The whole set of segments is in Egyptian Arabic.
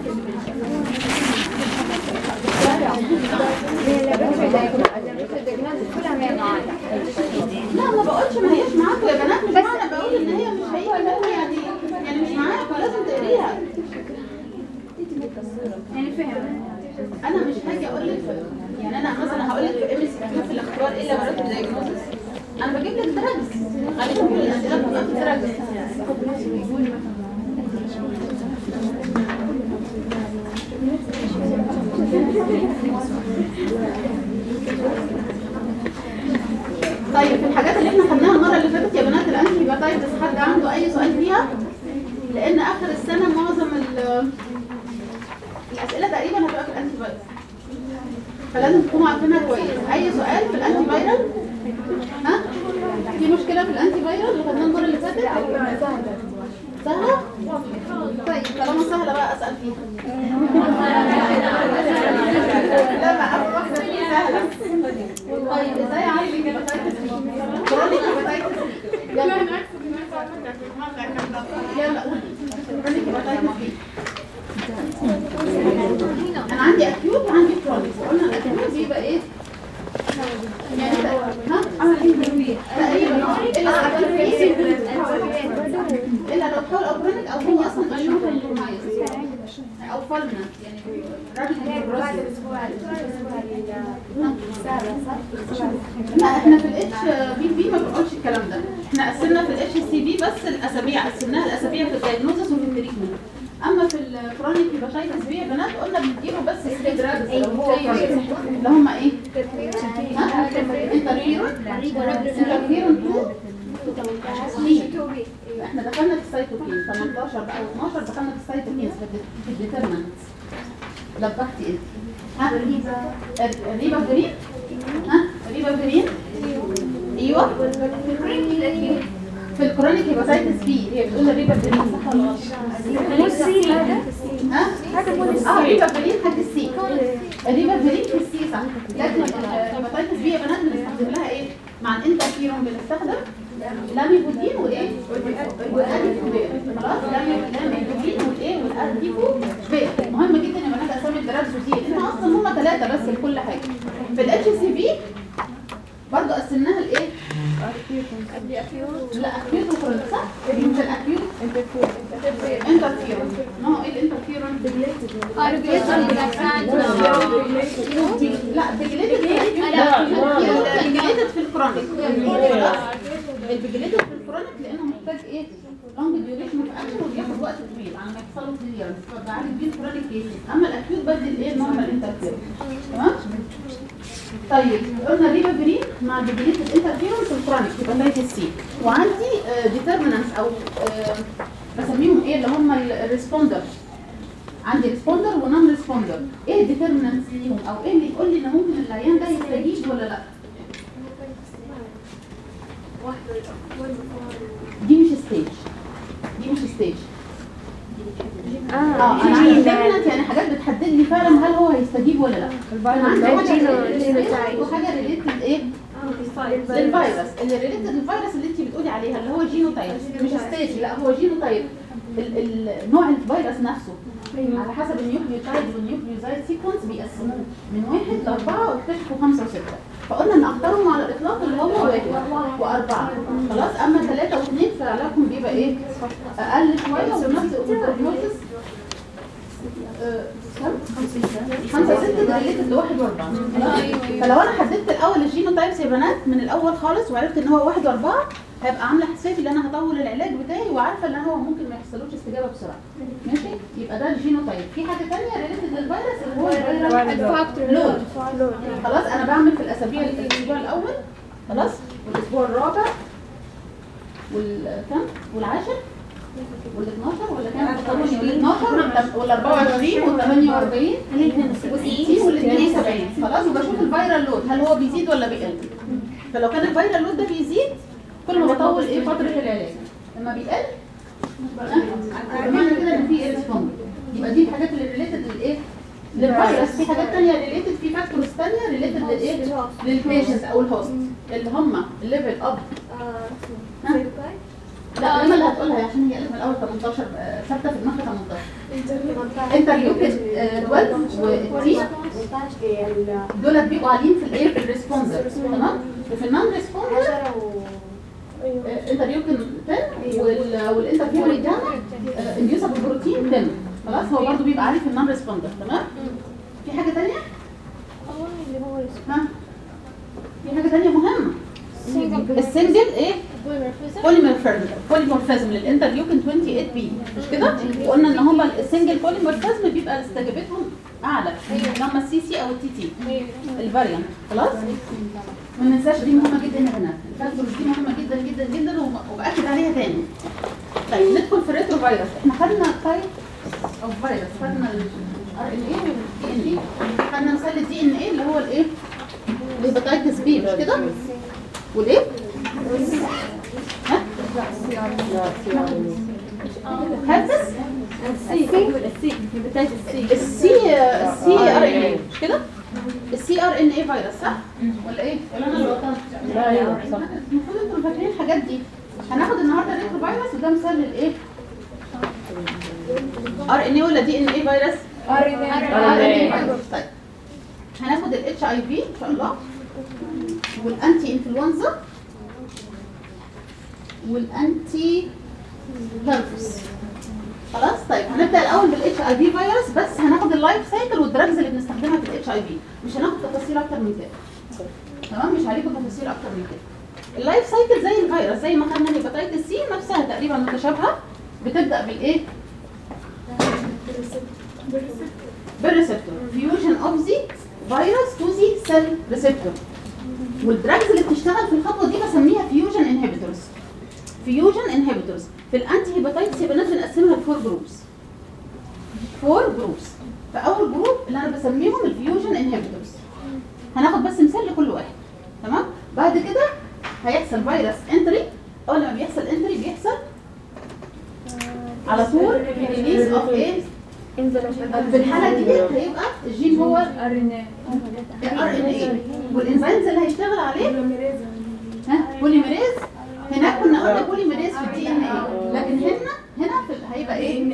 لا ما بقولش ما هيش معاكم يا بنات مش معنى بقول ان هي مش هي منها يعني يعني مش معاكم لازم تقريها يعني فهم انا مش هاجي اقول لك يعني انا مثلا هقول لك في ام اس كيو في الاختبار ايه اللي مرتب دايجنوستس انا بجيب لك دراجز غالبا كل الاسئله بتبقى في دراجز طيب في الحاجات اللي احنا خدناها المره اللي فاتت يا بنات الانتي هيباتايتس حد عنده اي سؤال فيها لان اخر السنه معظم ال- الاسئله تقريبا هتبقى في الانتي فايروس فلازم تكونوا عارفينها كويس اي سؤال في الانتي فايرال ها في مشكله في الانتي فايرال اللي خدناها المره اللي فاتت سهله طيب طالما سهله بقى اسال فيها لا ما اول واحده دي سهله طيب ازاي اعالج الهيباتيتس بي كرونيك هيباتيتس بي يلا يلا قولي كرونيك هيباتيتس بي انا عندي اكيوت وعندي كرونيك وقلنا الاكيوت بيبقى ايه يعني ت- ها تقريبا اه الا لو كان في الا لو تحول او كرونيك او هي اصلا اشهر كومبرومايز او فالنا يعني رابيد بروسيس لا احنا في الاتش بي بي ما بنقولش الكلام ده احنا قسمنا في الاتش سي بي بس الاسابيع قسمناها الاسابيع في الدايجنوزس وفي التريتمنت اما في الكرونيك هيباتيتس بي يا بنات قلنا بنديله بس ستيدراجز لو هو كويس اللي هم ايه؟ ها؟ انترفيرون انترفيرون 2 احنا دخلنا في السيتوكين 18 بقى و12 دخلنا في السيتوكين في الد- في الديترمنتس لبختي انت ها ريبا جرين ها ريبا جرين ايوه في الكرونيك هيباتيتس بي هي بتقول الريبا جرين صح ولا غلط؟ ها؟ اه ريبا جرين حد السي الريبا جرين في السي صح لكن الهيباتيتس بي يا بنات بنستخدم لها ايه؟ مع الانترفيرون بنستخدم لاميبودين وايه؟ والاديفوبير خلاص لامي- لاميبودين والايه؟ والاديفوبير مهم جدا يا بنات اسامي الدراجز كتير لان اصلا هم ثلاثه بس لكل حاجه في الاتش سي بي برضه قسمناها لايه؟ لا اكيوت وكرونيك صح؟ مش الاكيوت انترفيرون ما هو ايه الانترفيرون؟ لا بجليتد البجليتد في الكرونيك خلاص؟ البجليتد في الكرونيك لانه محتاج ايه؟ لونج ديوريشن في اكشن وبياخد وقت طويل على ما يحصل له كليرنس فبعالج بيه الكرونيك كيسز اما الاكيوت بدي الايه النورمال انترفيرون تمام؟ طيب قلنا ريبافيرين مع البجليتد انترفيرون في الكرونيك هيباتيتس سي وعندي ديترمينانس او آه، بسميهم ايه اللي هم الريسبوندر عندي ريسبوندر ونون ريسبوندر ايه الديترمينانس ليهم او ايه اللي يقول لي ان ممكن العيان ده يستجيب ولا لا دي مش ستيج دي مش ستيج اه انا عندي determinant يعني حاجات بتحدد لي فعلا هل هو هيستجيب ولا لا انا عندي حاجه وحاجه ريليتد ايه للفيروس اللي ريليتد للفيروس اللي انت بتقولي عليها اللي هو جينوتايب مش ستيج لا هو جينوتايب ال- ال- نوع الفيروس نفسه على حسب النيوكليوتايد والنيوكليوزايد سيكونس بيقسموه من واحد لاربعه واكتشفوا خمسه وسته فقلنا ان اختارهم على الاطلاق اللي هم واحد واربعه خلاص اما ثلاثه واثنين فعلاقهم بيبقى ايه؟ اقل شويه ونفس البروجنوسيس خمسة ستة ده ريليتد لواحد واربعة فلو انا حددت الاول الجينوتايبس يا بنات من الاول خالص وعرفت ان هو واحد واربعة هبقى عاملة حسابي ان انا هطول العلاج بتاعي وعارفة ان هو ممكن ما يحصلوش استجابة بسرعة ماشي يبقى ده الجينوتايب في حاجة تانية ريليتد للفيروس اللي هو الفيروس لود خلاص انا بعمل في الاسابيع الاسبوع الاول خلاص والاسبوع الرابع والكم والعاشر وال 12 ولا كام وال 12 وال 24 وال 48 وال وال 72 خلاص وبشوف الفيرال لود هل هو بيزيد ولا بيقل فلو كان الفيرال لود ده بيزيد كل ما بطول ايه فتره العلاج لما بيقل آه، معنى كده ان في ايه ريسبوند يبقى دي الحاجات اللي ريليتد للايه للفيروس في حاجات تانية ريليتد في فاكتورز تانية ريليتد للايه للبيشنت او الهوست اللي هم الليفل اب لا انا اللي هتقولها عشان هي قالت من الاول 18 آه، ثابته في دماغها 18 انترليوكين 12 والتي دول بيبقوا عاليين في الايه في الريسبونسر تمام وفي النون ريسبونسر انترليوكين 10 وال- والانترفيوري جاما انديوسابل بروتين 10 خلاص هو برضه بيبقى عالي في النون ريسبوندر تمام في حاجه ثانيه ها في حاجه ثانيه مهمه السنجل ايه بوليمورفيزم بوليمورفيزم للانترليوكين 28 بي مش كده وقلنا ان هما السنجل بوليمورفيزم بيبقى استجابتهم اعلى لما السي سي او التي تي الفاريانت خلاص ما ننساش دي مهمه جدا يا بنات الفاكتورز دي مهمه جدا جدا جدا وب- وباكد عليها تاني طيب ندخل في الريترو فيروس احنا خدنا تايب او فيروس خدنا الار ان اي والدي ان اي خدنا مثال الدي ان اي اللي هو الايه الهيباتيتس بي مش كده والايه ها هرتس السي السي ار ان اي مش كده السي ار ان اي فيروس صح ولا ايه ولا انا اللي غلطانه لا ايوه صح المفروض انتوا فاكرين الحاجات دي هناخد النهارده ريترو فيروس وده مثال للايه ار ان اي ولا دي ان اي فيروس RNA. فيروس طيب هناخد الاتش اي في ان شاء الله والانتي انفلونزا والانتي هيربس خلاص طيب هنبدا الاول بالاتش اي في فيروس بس هناخد اللايف سايكل والدراجز اللي بنستخدمها في الاتش اي في مش هناخد تفاصيل اكتر من كده تمام مش عليكم تفاصيل اكتر من كده اللايف سايكل زي الفيروس زي ما خدنا الهيباتيتس سي نفسها تقريبا متشابهه بتبدا بالايه بالريسبتور فيوجن اوف ذا فيروس تو ذا سيل ريسبتور والدراجز اللي بتشتغل في الخطوه دي بسميها فيوجن انهبيتورز فيوجن انهبيتورز في الانتي هيباتيتس يا بنات بنقسمها لفور جروبس فور جروبس فاول جروب اللي انا بسميهم الفيوجن انهبيتورز هناخد بس مثال لكل واحد تمام بعد كده هيحصل فيروس انتري اول ما بيحصل انتري بيحصل على طول ريليز اوف ايه في الحاله دي هيبقى الجين هو الار ان اي والانزيمز اللي هيشتغل عليه ها بوليميريز هناك كنا قلنا بوليميريز في الدي ان اي لكن هنا هنا في ال- هيبقى ايه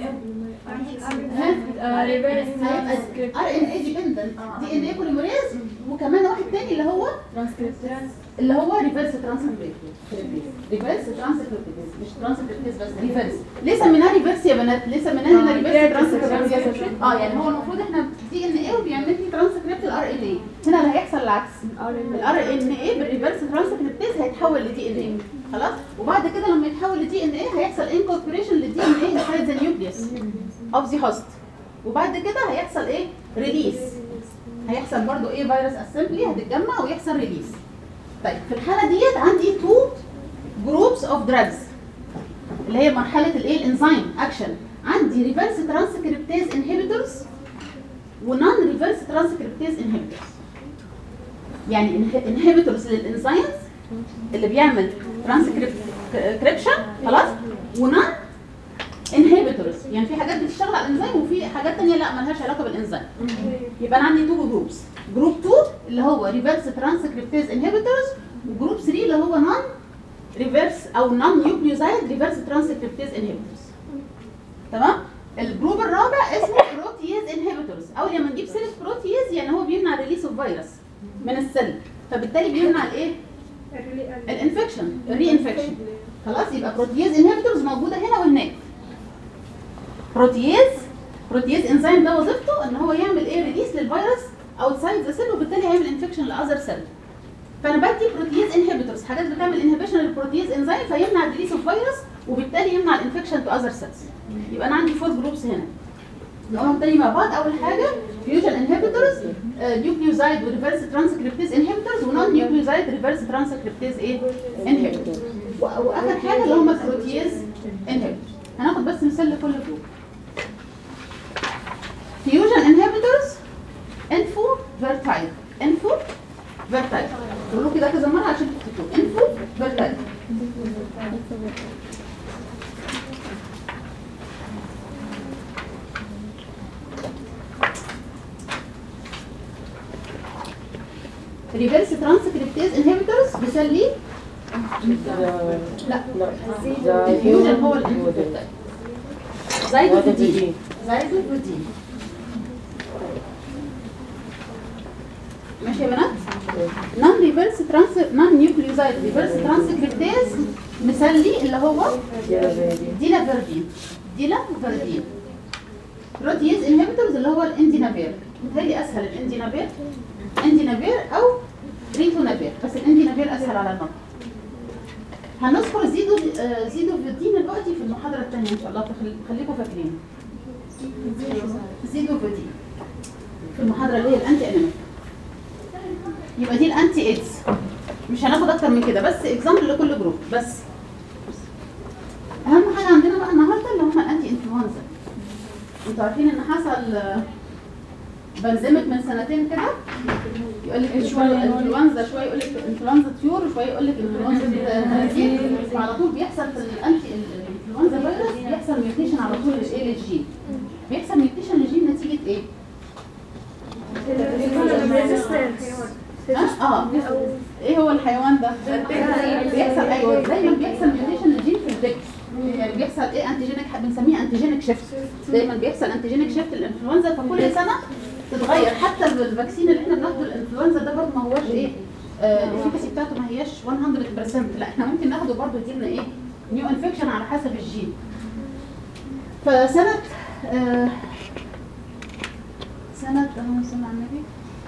هيبقى ار ان اي ديبندنت دي ان اي بوليميريز وكمان واحد تاني اللي هو اللي هو ريفرس ترانسكريبتيز ريفرس ترانسكريبتيز مش ترانسكريبتيز بس ريفرس ليه سميناه ريفرس يا بنات ليه سميناه هنا ريفرس ترانسكريبتيز اه يعني هو المفروض احنا دي ان اي وبيعمل لي ترانسكريبت الار ان اي هنا اللي هيحصل العكس الار ان اي بالريفرس ترانسكريبتيز هيتحول لدي ان اي خلاص وبعد كده لما يتحول لدي ان اي هيحصل انكوربوريشن للدي ان اي انسايد ذا نيوكليوس اوف ذا هوست وبعد كده هيحصل ايه ريليس هيحصل برضو ايه فيروس اسمبلي هتتجمع ويحصل ريليس طيب في الحاله ديت عندي تو جروبس اوف دراجز اللي هي مرحله الايه الانزيم اكشن عندي ريفرس ترانسكريبتيز انهبيتورز ونون ريفرس ترانسكريبتيز انهبيتورز يعني انهبيتورز للانزيمز اللي بيعمل ترانسكريبشن خلاص ونون انهبيتورز يعني في حاجات بتشتغل على الانزيم وفي حاجات تانية لا ملهاش علاقه بالانزيم يبقى انا عندي تو جروبس جروب 2 اللي هو ريفرس ترانسكريبتيز انهبيتورز وجروب 3 اللي هو نون ريفرس او نون نيوكليوزايد ريفرس ترانسكريبتيز انهبيتورز تمام الجروب الرابع اسمه بروتيز انهبيتورز اول لما نجيب سيره بروتيز يعني هو بيمنع ريليس اوف فيروس من السيل فبالتالي بيمنع الايه الانفكشن الري انفكشن خلاص يبقى بروتيز انهبيتورز موجوده هنا وهناك بروتيز بروتيز انزيم ده وظيفته ان هو يعمل ايه ريليس للفيروس اوتسايد ذا سيل وبالتالي هيعمل انفكشن لاذر سيل فانا بدي بروتيز انهبيتورز حاجات بتعمل انهبيشن للبروتيز انزيم فيمنع الريليس اوف فيروس وبالتالي يمنع الانفكشن تو اذر سيلز يبقى انا عندي فور جروبس هنا نقولهم تاني مع بعض اول حاجه فيوجن انهبيتورز نيوكليوزايد وريفرس ترانسكريبتيز انهبيتورز ونون نيوكليوزايد ريفرس ترانسكريبتيز ايه انهبيتورز واخر حاجه اللي هم البروتيز انهبيتورز هناخد بس مثال لكل جروب فيوجن انهبيتورز انفو فيرتايل انفو فيرتايل تقولوا كده كذا مره عشان تفتكروا انفو فيرتايل ريفرس ترانسكريبتيز انهبيتورز بيسلي لا لا الفيوجن هو الانفو فيرتايل زايدوفيدين زايدوفودين ماشي يا بنات نون ريفرس ترانس نون نيوكليوزايد ريفرس ترانسكريبتاز مثلي اللي هو ديلافيردين ديلافيردين بروتيز انهبيتورز اللي هو الاندينافير متهيألي اسهل الاندينافير اندينافير او ريتونافير بس الاندينافير اسهل على النطق هنذكر زيدو آه، زيدوفيدين دلوقتي في المحاضرة الثانية إن شاء الله فخل- خليكم فاكرين زيدوفيدين في المحاضرة اللي هي الأنتي أنيميك يبقى دي الأنتي إيدز مش هناخد أكتر من كده بس إكزامبل لكل جروب بس أهم حاجة عندنا بقى النهاردة اللي هم الأنتي إنفلونزا أنتوا عارفين إن حصل آه، بنزمت من سنتين كده يقول لك شويه انفلونزا شويه يقول لك انفلونزا طيور وشويه يقول لك انفلونزا خنازير وعلى طول بيحصل في الانتي الانفلونزا فيروس بيحصل ميوتيشن على طول للايه للجين بيحصل ميوتيشن للجين نتيجه ايه؟ اه اه ايه هو الحيوان ده؟ بيحصل ايوه دايما بيحصل ميوتيشن للجين في الدكس يعني بيحصل ايه انتيجينيك بنسميه انتيجينيك شيفت دايما بيحصل انتيجينيك شيفت للانفلونزا فكل سنه تتغير حتى الفاكسين اللي احنا بناخده الانفلونزا ده برضه ما هوش ايه الافيكاسي بتاعته ما هياش 100% لا احنا ممكن ناخده برضه يدينا ايه نيو انفكشن على حسب الجين فسنه آه سنه اللهم صل على النبي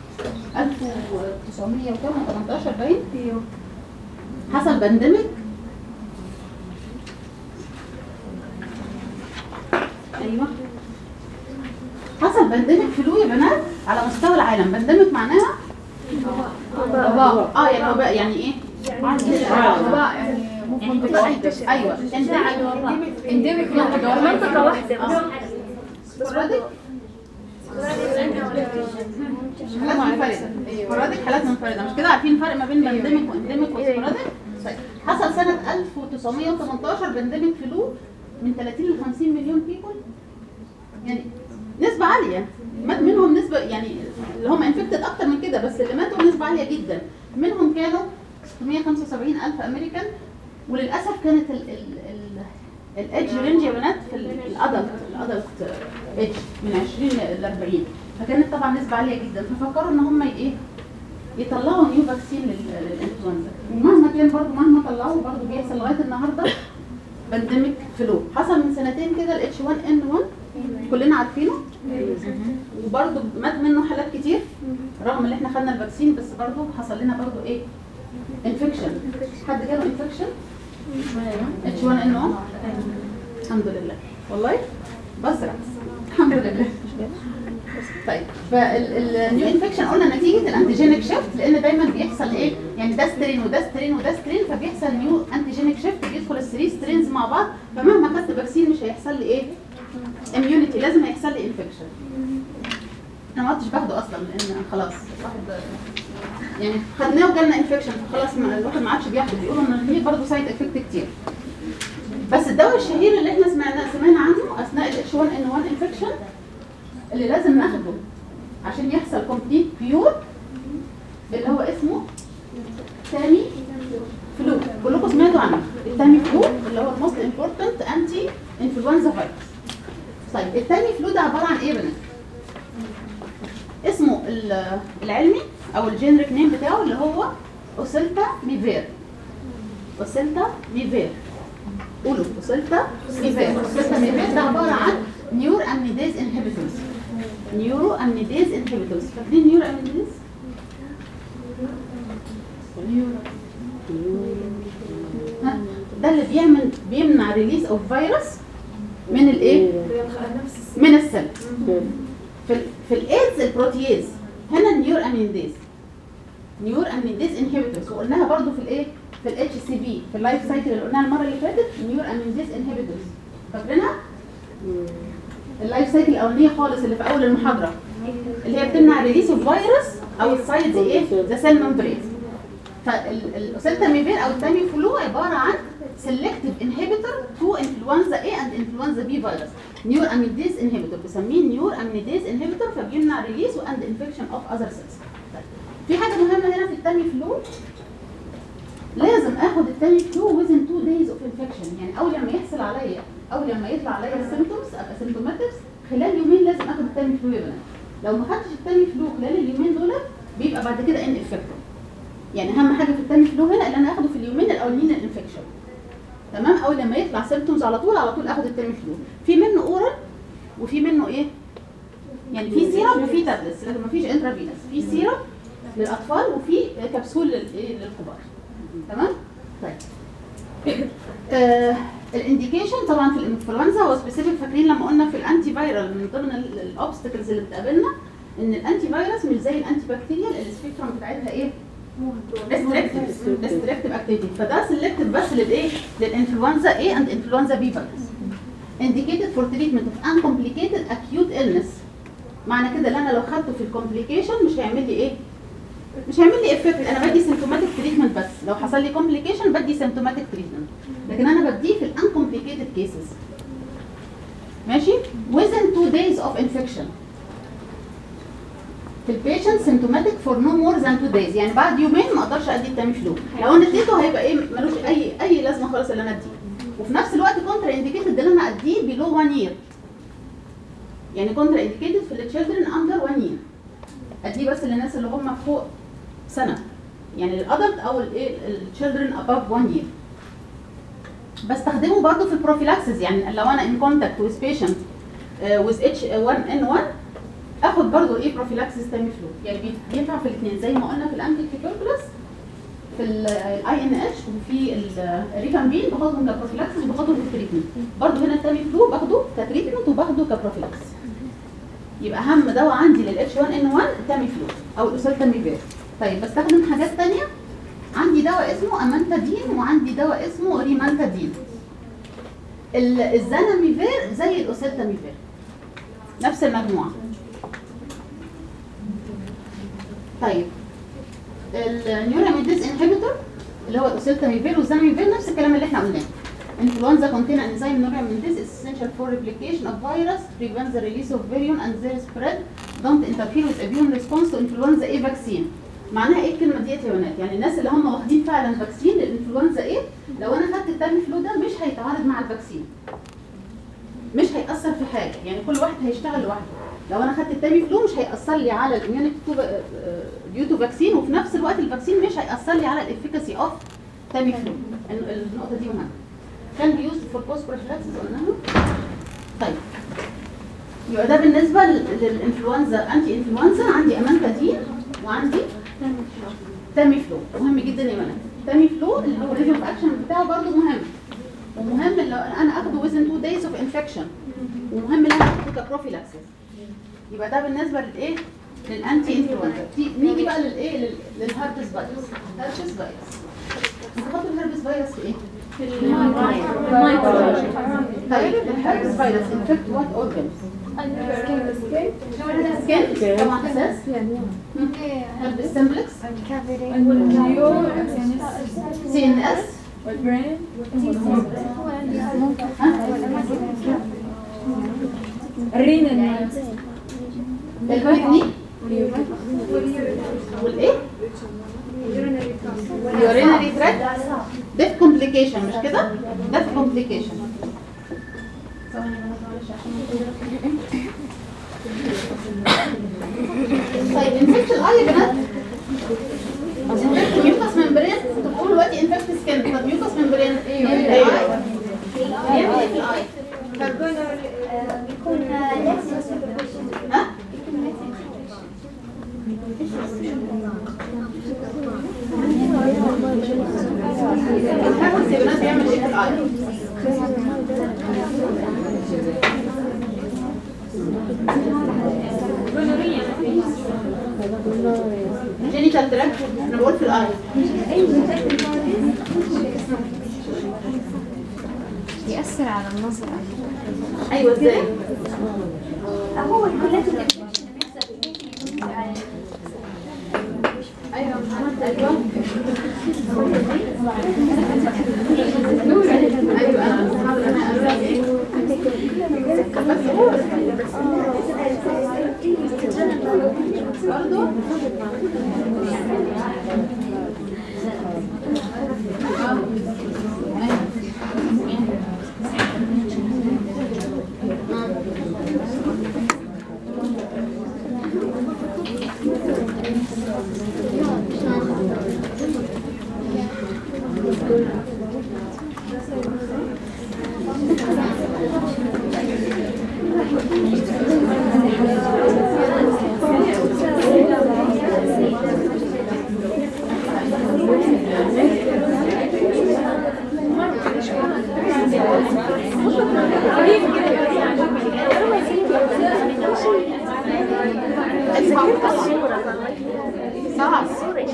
1900 وكام 18 باين حصل بانديميك ايوه حصل بانديميك فلو يا بنات على مستوى العالم بانديميك معناها وباء اه يعني وباء يعني ايه وباء يعني يعني ايوه انتهى اندمج في منطقة واحدة بس سبوراديك حالات منفردة سبوراديك حالات منفردة مش كده عارفين الفرق ما بين بانديميك وانديميك وسبوراديك طيب حصل سنة 1918 بانديميك فلو من 30 ل 50 مليون بيبول يعني نسبة عالية مات منهم نسبة يعني اللي هم انفكتد أكتر من كده بس اللي ماتوا نسبة عالية جدا منهم كانوا 675 ألف أمريكان وللأسف كانت ال ال ال الإيدج رينج يا بنات في الأدلت الأدلت إيدج من 20 ل 40 فكانت طبعا نسبة عالية جدا ففكروا إن هم إيه يطلعوا نيو فاكسين لل- للإنفلونزا ومهما كان برضه مهما طلعوا برضه بيحصل لغاية النهارده بانديميك فلو حصل من سنتين كده ال H1N1 كلنا عارفينه وبرضه مات منه حالات كتير رغم ان احنا خدنا الفاكسين بس برضه حصل لنا برضه ايه انفكشن حد جاله انفكشن H1N1 الحمد لله والله بزرع الحمد لله طيب فالنيو انفكشن قلنا نتيجه الانتيجينيك شيفت لان دايما بيحصل ايه يعني ده سترين وده سترين وده سترين فبيحصل نيو انتيجينيك شيفت بيدخل الثري سترينز مع بعض فمهما خدت فاكسين مش هيحصل لي ايه اميونيتي لازم هيحصل لي انفكشن انا ما عدتش باخده اصلا لان خلاص الواحد يعني خدناه وجالنا انفكشن فخلاص ما الواحد ما عادش بياخده بيقولوا ان ليه برضه سايد افكت كتير بس الدواء الشهير اللي احنا سمعنا سمعنا عنه اثناء ال H1N1 انفكشن اللي لازم ناخده عشان يحصل كومبليت بيور اللي هو اسمه تامي فلو كلكم سمعتوا عنه التامي فلو اللي هو الموست امبورتنت انتي انفلونزا فيروس طيب التامي فلو ده عباره عن ايه يا بنات؟ اسمه ال- العلمي او الجينريك نيم بتاعه اللي هو اوسيلتا ميفير اوسيلتا ميفير قولوا اوسيلتا ميفير اوسيلتا ميفير ده عباره عن نيور اميديز انهبيتورز نيورو اميديز انهبيتورز فاكرين نيورو اميديز؟ ها؟ ده اللي بيعمل بيمنع ريليز اوف فيروس من الايه؟ من السيل في ال في الايدز البروتياز هنا النيور امينديز نيور امينديز انهبيتورز وقلناها برضو في الايه في الاتش سي في في اللايف سايكل اللي قلناها المره اللي فاتت نيور امينديز انهبيتورز فاكرينها اللايف سايكل الاولانيه خالص اللي في اول المحاضره اللي هي بتمنع ريليس اوف فيروس او السايد ايه ذا سيل ممبرين فالاسلتاميفير او التامي فلو عباره عن selective inhibitor to influenza A and influenza B virus نيور اميديز inhibitor بسميه نيور اميديز inhibitor فبيمنع ريليس and infection of other cells طيب. في حاجه مهمه هنا في التامي فلو لازم اخد التامي فلو within 2 days of infection يعني اول لما يحصل عليا اول لما يطلع عليا السيمتومز ابقى سيمتوماتكس خلال يومين لازم اخد التامي فلو يا بنات لو ما خدتش التامي فلو خلال اليومين دول بيبقى بعد كده ان افكتيف يعني اهم حاجه في التامي فلو هنا اللي انا اخده في اليومين الاولانيين الانفكشن تمام اول لما يطلع سيمبتومز على طول على طول اخد التامي فلو في منه اورال وفي منه ايه يعني في سيرم وفي تابلتس لكن مفيش انترافينس في سيرم للاطفال وفي كبسول للايه للكبار تمام طيب آه الانديكيشن طبعا في الانفلونزا هو سبيسيفيك فاكرين لما قلنا في الانتي فايرال من ضمن الاوبستكلز اللي بتقابلنا ان الانتي فيروس مش زي الانتي بكتيريال السبيكترم بتاعتها ايه؟ ريستريكتيف ريستريكتيف اكتيفيتي فده سيلكتيف بس للايه؟ للانفلونزا A and انفلونزا B فيروس indicated for treatment of uncomplicated acute illness معنى كده ان انا لو خدته في الكومبليكيشن مش هيعمل لي ايه؟ مش هيعمل لي افكت انا بدي سيمتوماتيك تريتمنت بس لو حصل لي كومبليكيشن بدي سيمتوماتيك تريتمنت لكن انا بديه في الانكومبليكيتد كيسز ماشي within 2 days of infection في البيشنت سيمتوماتيك فور نو مور ذان 2 days يعني بعد يومين ما اقدرش ادي التامي فلو لو انا اديته هيبقى ايه ملوش اي اي لازمه خالص اللي انا اديه وفي نفس الوقت كونترا انديكيتد ان انا اديه بلو 1 year يعني كونترا انديكيتد في التشيلدرن اندر 1 year اديه بس للناس اللي هم فوق سنه يعني الادلت او الايه التشيلدرن اباف 1 year بستخدمه برضه في البروفيلاكسس يعني لو انا ان كونتاكت ويز بيشنت ويز اتش 1 ان 1 اخد برضه ايه بروفيلاكسس تامي فلو يعني بي- بينفع في الاثنين زي ما قلنا في الانتي تيبركلوس في الاي ان اتش وفي الريفامبين باخدهم كبروفيلاكسس وباخدهم في التريتمنت برضه هنا التامي فلو باخده كتريتمنت وباخده كبروفيلاكسس يبقى اهم دواء عندي للاتش 1 ان 1 التامي فلو او الاوسلتاميفير طيب بستخدم حاجات تانية عندي دواء اسمه امانتادين وعندي دواء اسمه ريمانتادين ال- الزاناميفير زي الاوسلتاميفير نفس المجموعه طيب النيوراميديز انهبيتور اللي هو الاوسلتاميفير والزاناميفير نفس الكلام اللي احنا قلناه influenza contain an enzyme neuraminidase is essential for replication of virus prevents the release of virion and their spread don't interfere with immune response to influenza A vaccine معناها ايه الكلمه ديت يا بنات يعني الناس اللي هم واخدين فعلا فاكسين للانفلونزا ايه لو انا خدت التامي فلو ده مش هيتعارض مع الفاكسين مش هيأثر في حاجه يعني كل واحد هيشتغل لوحده لو انا خدت التامي فلو مش هيأثر لي على الاميونيتي ديو تو فاكسين وفي نفس الوقت الفاكسين مش هيأثر لي على الافيكاسي اوف تامي فلو النقطه دي مهمه كان بيوز فور بوست بروفيلاكسيس قلناها طيب يبقى ده بالنسبه لل- للانفلونزا انتي انفلونزا عندي امانتادين وعندي تامي فلو مهم جدا يا بنات تامي فلو الديوريشن اوف اكشن بتاعه برضه مهم ومهم لو انا اخده within 2 days of infection ومهم ان انا اخده كبروفيلاكسيس يبقى ده بالنسبه للايه للانتي انفلونزا في- نيجي بقى للايه لل- للهربس فيروس هربس فيروس بنحط الهربس فيروس في ايه طيب الهربس فيروس infect what organs skin طبعا اساس هربس سمبلكس سي ان اس الرينا الكدني والايه اليورينري تراك ده في كومبليكيشن مش كده ده في كومبليكيشن طيب انفكت الاي يا بنات ميوكس ممبرين انتوا بتقولوا دلوقتي انفكت سكين طب ميوكس ممبرين ايه بيعمل ايه في الاي بيكون لازم ها الهرمس يا بنات بيعمل ايه في الاي جينيتال تراك انا بقول في الاي يأثر على النظر ايوه ازاي هو الكلات ايوه ايوه ايوه انا بحاول انا اقرا ايه بس هو برضه صعب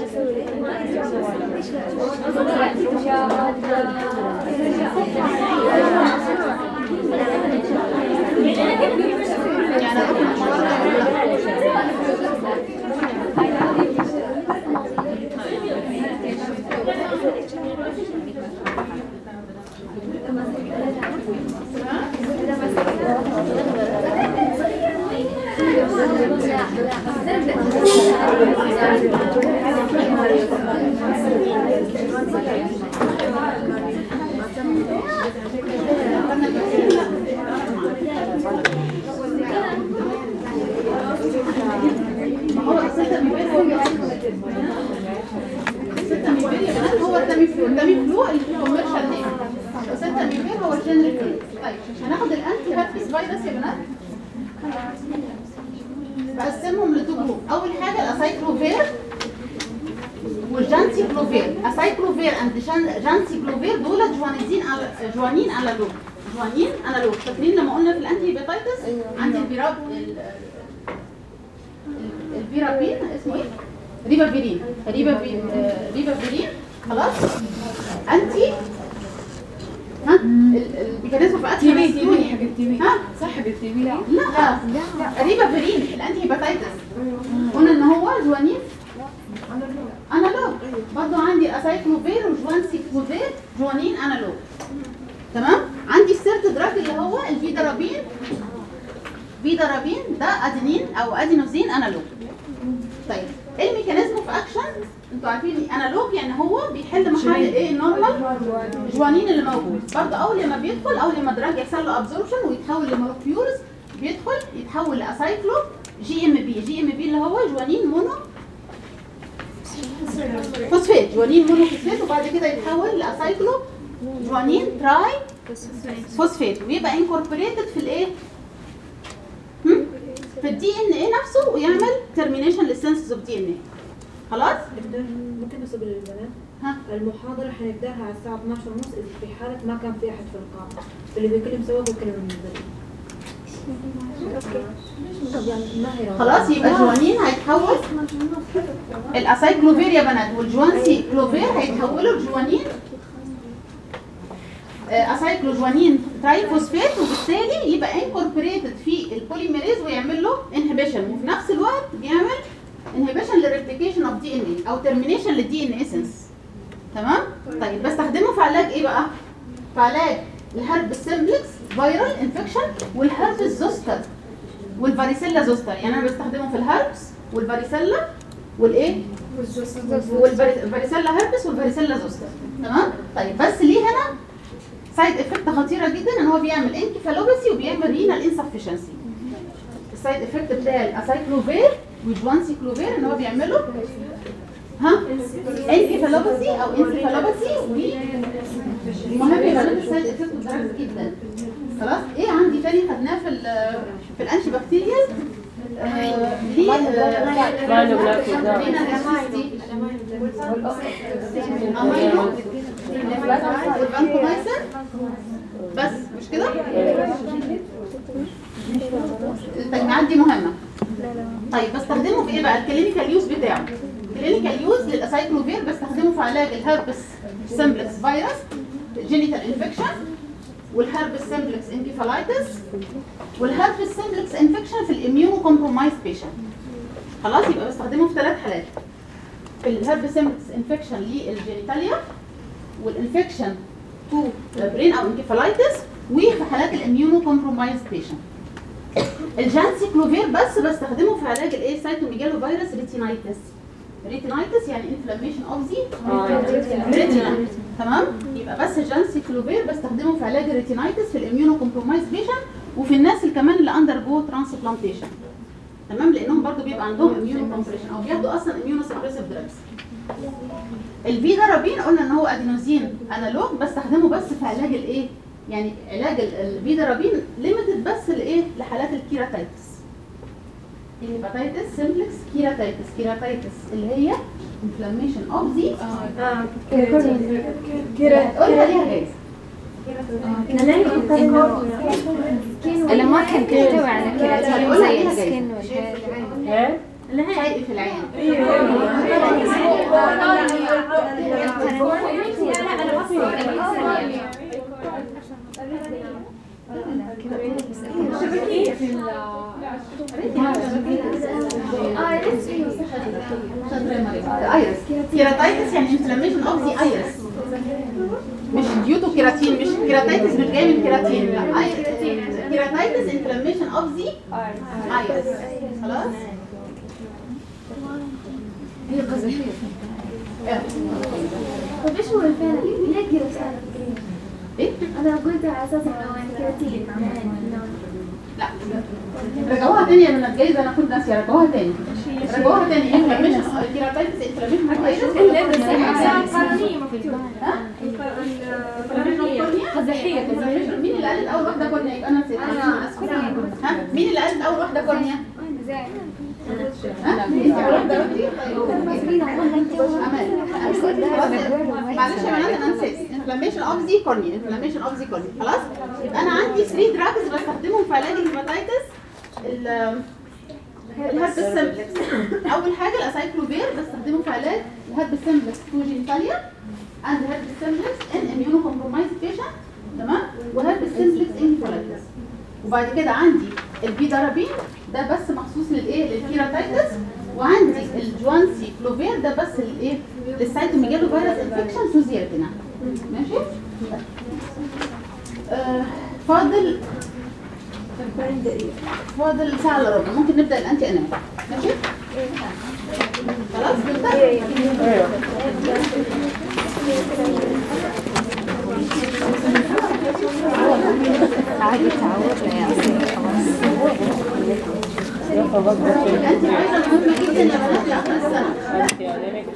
يعني أنا هو السيستم السيستم هو التامي فلو التامي فلو اللي في الكوميرشال نيم السيستم هو الجنرال نيم طيب هناخد الانتي هيربس فيروس يا بنات بقسمهم لتو جروب اول حاجه الاسايكلوفير والجانسي كلوفير اسايكلوفير اند جان- جانسي كلوفير دول جوانيزين على جوانين انالوج جوانين انالوج فاكرين لما قلنا في الانتي هيباتيتس عندي البيراب ال- الفيرابين اسمه ايه؟ ريبافيرين ريبافي- آه، ريبافيرين خلاص انتي ها ال- الميكانيزم في تي بي اكشن تي بي حق التي بي ها صح حق التي بي لا ريبافيرين الانتي هيباتيتس قلنا ان هو جوانين انالوج برضو عندي اسايكلوفير وجوانسيكلوفير جوانين انالوج تمام عندي السيرت دراج اللي هو الفيدرابين فيدرابين ده ادينين او ادينوزين انالوج طيب ايه الميكانيزم في اكشن انتوا عارفين انالوج يعني هو بيحل محل ايه النورمال جوانين اللي موجود برضه اول لما بيدخل اول لما دراج يحصل له ابزوربشن ويتحول لمولكيولز بيدخل يتحول لاسايكلو جي ام بي جي ام بي اللي هو جوانين مونو فوسفات جوانين مونو فوسفات وبعد كده يتحول لاسايكلو جوانين تراي فوسفات ويبقى انكوربوريتد في الايه هم؟ في الدي ان ايه نفسه ويعمل ترمينيشن للسنسز اوف دي ان ايه خلاص ممكن نسيب للبنات ها المحاضرة حنبداها على الساعة 12 ونص إذا في حالة ما كان في أحد في القاعة اللي بيكلم سوا بيكلم من البنات طب يعني ما هي خلاص يبقى جوانين هيتحول الاسايكلوفير يا بنات والجوانسي كلوفير هيتحولوا لجوانين آه، اسايكلوجوانين ترايفوسفات وبالتالي يبقى انكوربوريتد في البوليميريز ويعمل له انهبيشن وفي نفس الوقت بيعمل انهبيشن للريبليكيشن اوف دي ان اي او ترمينيشن للدي ان اسنس تمام طيب بستخدمه في علاج ايه بقى في علاج الهرب سيمبلكس فيرال انفكشن والهرب زوستر والفاريسيلا زوستر يعني انا بستخدمه في الهربس والفاريسيلا والايه والفاريسيلا هربس والفاريسيلا زوستر تمام طيب بس ليه هنا سايد افكت خطيره جدا ان هو بيعمل انكفالوباسي وبيعمل رينال انسفشنسي السايد افكت بتاع الاسايكلوفير والجوانسيكلوفير ان هو بيعمله ها انكفالوباسي او انسفالوباسي ومهم يبقى لنا السايد افكت مدرس جدا خلاص ايه عندي تاني خدناه في ال في الانتي بكتيريال آه، ليه آه، مايلو بلاك وده. رينال انسفشنسي امينو والبانكومايسن بس مش كده التجميعات دي مهمه طيب بستخدمه في ايه بقى الكلينيكال يوز بتاعه الكلينيكال يوز للاسايكلوفير بستخدمه في علاج الهربس سمبلكس فيروس جينيتال انفكشن والهربس سمبلكس انكيفالايتس والهربس سمبلكس انفكشن في الاميونو كومبرومايز بيشنت خلاص يبقى بستخدمه في ثلاث حالات في الهرب سيمبلكس انفكشن للجينيتاليا والانفكشن تو برين او انكفالايتس وفي حالات الاميونو كومبرومايز بيشنت الجانسي كلوفير بس بستخدمه في علاج الايه سايتوميجالو فيروس ريتينايتس ريتينايتس يعني انفلاميشن اوف ذا ريتينا تمام يبقى بس الجانسي كلوفير بستخدمه في علاج الريتينايتس في الاميونو كومبرومايز بيشنت وفي الناس اللي كمان اللي اندر جو ترانسبلانتيشن تمام لانهم برضو بيبقى عندهم اميونو كومبريشن او بياخدوا اصلا اميونو سبريسيف دراجز الفيدارابين قلنا ان هو ادينوزين انالوج بستخدمه بس في علاج الايه يعني علاج ال- الفيدارابين ليميتد بس لايه لحالات الكيراتايتس الهيباتيتس سيمبلكس كيراتايتس كيراتايتس اللي هي انفلاميشن اوف ذا قولها ليها جايزه اللي ما كان بيحتوي على كيراتين زي السكن والهير شيء في العين ايرس كيراتايتس يعني انفلاميشن اوف ذا ايرس مش ديوتو كيراتين مش كيراتايتس مش جاي من كيراتين لا كيراتايتس انفلاميشن اوف ذا ايرس خلاص طيب ايش هو الفعل؟ ليه كذا صار؟ ايه انا قلت على اساس انه يعني كراتين لا رجعوها تاني انا الجايزه انا كنت ناسيه رجعوها تاني رجعوها تاني انفلاميشن كيراتايتس انفلاميشن اوف ايرس قزحية مين اللي قالت اول واحده كورنيا يبقى انا نسيت انا اسفه ها مين اللي قالت اول واحده كورنيا ها انت اول واحده قلتي طيب أمان. معلش يا بنات انا نسيت انفلاميشن اوف ذا كورنيا انفلاميشن اوف ذا كورنيا خلاص يبقى انا عندي 3 دراجز بستخدمهم في علاج الهيباتيتس ال- الهربس سمبلكس اول حاجه الاسايكلوفير بستخدمه في علاج الهربس سمبلكس تو جينيتاليا اند هربس سمبلكس ان اميونو كومبرومايز بيشنت تمام وهربس سمبلكس ان كولايتس وبعد كده عندي البيدارابين ده بس مخصوص للايه للكيراتايتس وعندي الجوانسي كلوفير ده بس للايه للسايتوميجالو فيروس انفكشن سوزيرتنا ماشي آه فاضل فاضل ساعة الا ربع ممكن نبدأ الأنتي أنام ماشي؟ خلاص نبدأ؟ عادي تعودنا يا أصلي خلاص الأنتي فايروس مهمة جدا يا بنات لآخر السنة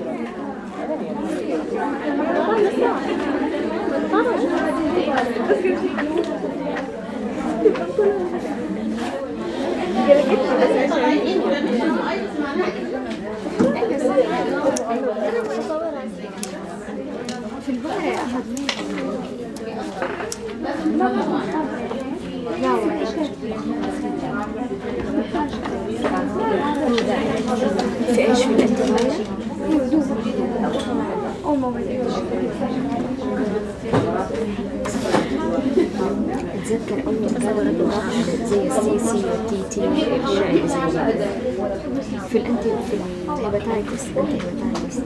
طالعين inflammation ايرس معناها ايه؟ في البقرة أحد لازم تفهموا لا والله في ايش في الانتظار؟ اتذكر اول دورة دورات زي السي سي والتي تي والاشياء اللي زي كذا. في الانتي في الهيباتايتس انتي هيباتايتس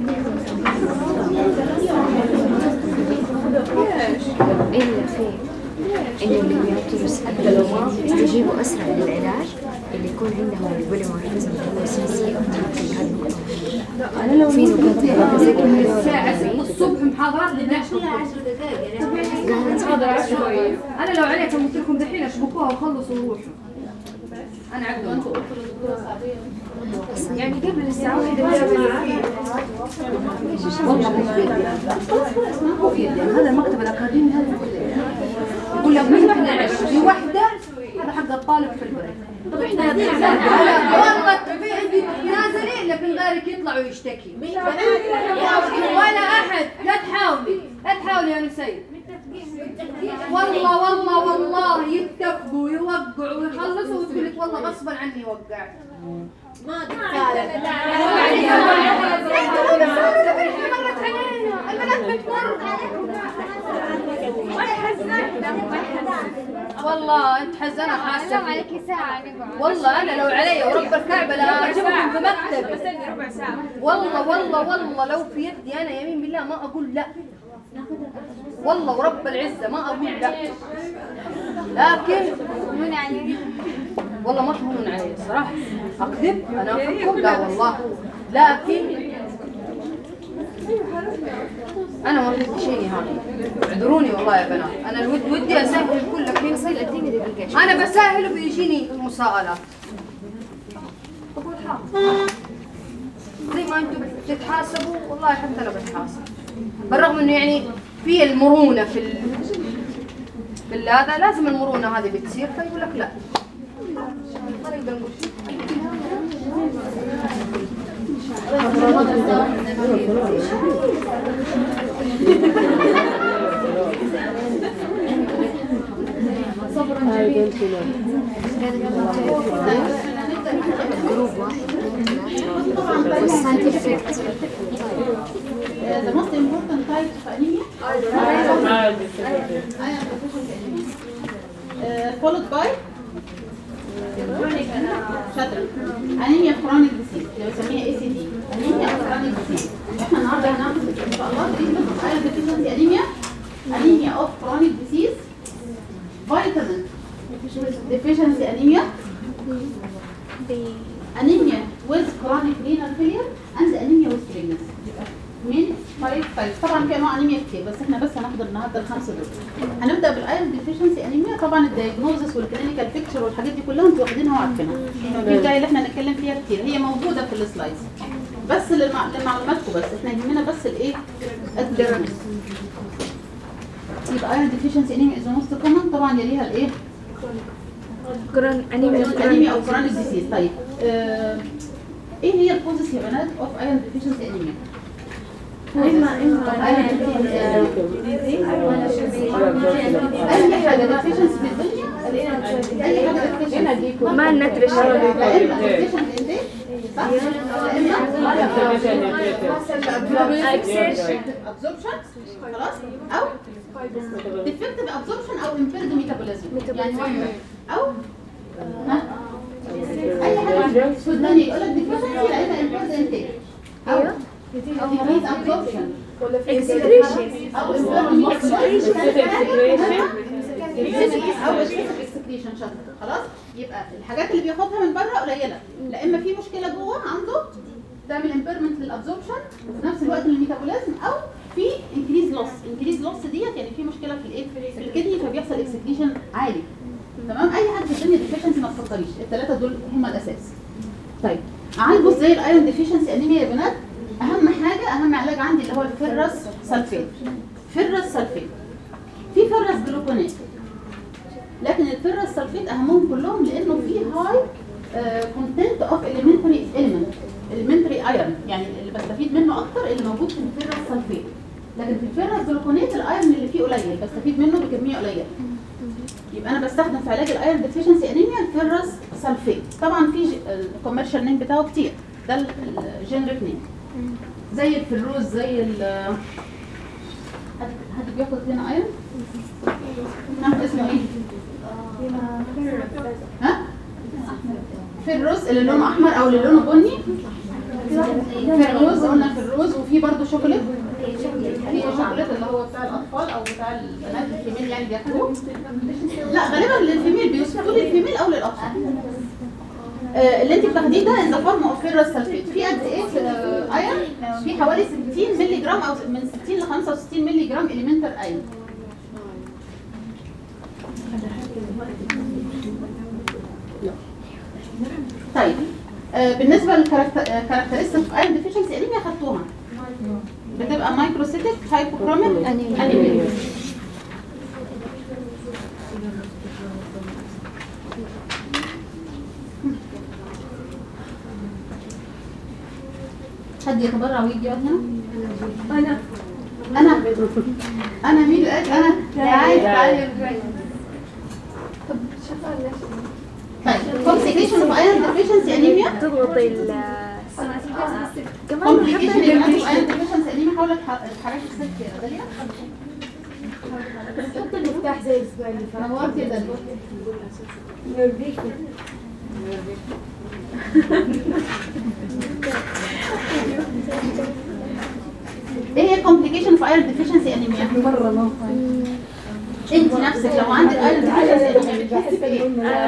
الا في انه الهيميوتيروس يستجيبوا اسرع للعلاج اللي يكون عندهم البوليمورفيزم اللي هو سي سي او تي تي هذا النقطة. في نقاط زي كذا الصبح محاضرات للناس محاضرة عشوائية أنا لو عليك قلت لكم دحين اشبكوها وخلصوا وروحوا أنا عقد يعني قبل الساعة واحدة هذا المكتب الأكاديمي هذا يقول لك في واحدة في واحدة هذا حق الطالب في البريك طب احنا والله في- نازلين لكن غيرك يطلع ويشتكي ولا احد لا تحاولي لا تحاولي يا نسيب والله والله والله يتفقوا ويوقعوا ويخلصوا وتقول لك والله غصبا عني وقعت والله انت حزنه حاسه فيك. عليك ساعة نقعد والله انا لو علي ورب الكعبه لا اجيبكم في مكتبي والله والله والله لو في يدي انا يمين بالله ما اقول لا والله ورب العزه ما اقول لا لكن من عليك والله ما تهونون علي الصراحه اكذب انا اخذكم لا والله لكن انا ما في شيء نهائي اعذروني والله يا بنات انا الود ودي اسهل كل لكن اديني دقيقة انا بسهل وبيجيني مساءلات زي ما انتم بتتحاسبوا والله حتى انا بتحاسب بالرغم انه يعني في المرونه في ال... في ال- هذا لازم المرونه هذه بتصير فيقول لك لا طريقة نقول جروب واحد اثنين ثلاثة والسايد افكت Uh, the most important type of anemia iron deficiency anemia uh, followed by شاطر انيميا chronic disease اللي بنسميها اي سي دي انيميا chronic disease احنا النهارده هناخد ان شاء الله treatment of iron deficiency anemia anemia of chronic disease vitamin deficiency anemia anemia with chronic renal failure and anemia with pregnancy من فايف فايف طبعا في انواع انيميا كتير بس احنا بس هناخد النهارده الخمسه دول هنبدا بالايرون ديفيشنسي انيميا طبعا الدايجنوزس والكلينيكال بيكتشر والحاجات دي كلها انتوا واخدينها وعارفينها في داعي اللي احنا نتكلم فيها كتير هي موجوده في السلايدز بس للمع... لمعلوماتكم بس احنا يهمنا بس الايه الدياجنوز يبقى ايرون ديفيشنسي انيميا از موست كومن طبعا يليها الايه كرون انيميا انيميا او كرونيك ديزيز طيب آه، ايه هي الكوزس يا بنات اوف ايرون ديفيشنسي انيميا اما اما اي حاجه ديفيشنسي في الدنيا اي حاجه ديفيشنسي ما نترش لا اما deficient intake، صح؟ لا اما absorption خلاص او defective absorption او impaired metabolism يعني او ها؟ اي حاجه في الدنيا يقول لك deficiency لا اما impaired intake او decreased absorption اكسكريشن او impaired metabolism او اكسكريشن شاطر خلاص يبقى الحاجات اللي بياخدها من بره قليله لا اما في مشكله جوه عنده تعمل امبيرمنت للابزوربشن وفي نفس الوقت للميتابوليزم او في انكريز لوس انكريز لوس ديت يعني في مشكله في الايه في الكدني فبيحصل اكسكريشن عالي تمام اي حاجه في الدنيا ديفيشنسي ما تفكريش الثلاثه دول هم الاساس طيب اعالجه ازاي الايرون ديفيشنسي انيميا يا بنات اهم حاجه اهم علاج عندي اللي هو الفيرس سلفيت فيرس سلفيت في فيرس جلوكونات لكن الفيرس سلفيت اهمهم كلهم لانه فيه هاي كونتنت اوف اليمنتري element elementary ايرون يعني اللي بستفيد منه اكتر اللي موجود في الفيرس سلفيت لكن في الفيرس جلوكونات الايرون اللي فيه قليل بستفيد منه بكميه قليله يبقى انا بستخدم في علاج الايرون ديفيشنسي انيميا الفيرس سلفيت طبعا في الكوميرشال نيم بتاعه كتير ده الجنريك نيم زي الفلوس زي ال حد حد بياخد هنا ايرون نعم اسمه ايه ها فيروز اللي لونه احمر او اللي لونه بني فيروز قلنا فيروز وفي برضه شوكولات في شوكولات اللي هو بتاع الاطفال او بتاع البنات الفيميل يعني بياكلوه لا غالبا للفيميل بيوصفوا للفيميل او للاطفال آه، اللي انت بتاخديه ده ان ذا فورم اوف فيرس سلفيت في قد ايه في ايرون في حوالي 60 مللي جرام او من 60 ل 65 مللي جرام اليمنتر ايرون طيب آه، بالنسبه للكاركترستيك في ايرون ديفيشنسي انيميا خدتوها بتبقى مايكروسيتك هايبوكروميك انيميا حد يتبرع ويجي يقعد هنا؟ انا انا انا مين اللي قالت انا تعالي تعالي طيب complication of iron deficiency anemia تضغطي ال كمان complication of iron deficiency anemia حاول الحركة الست يا داليا حط المفتاح زي الاسبوع اللي فات نورت يا داليا ايه هي complication of iron deficiency anemia؟ مرة انت نفسك لو عندك iron deficiency anemia بتحسي بايه؟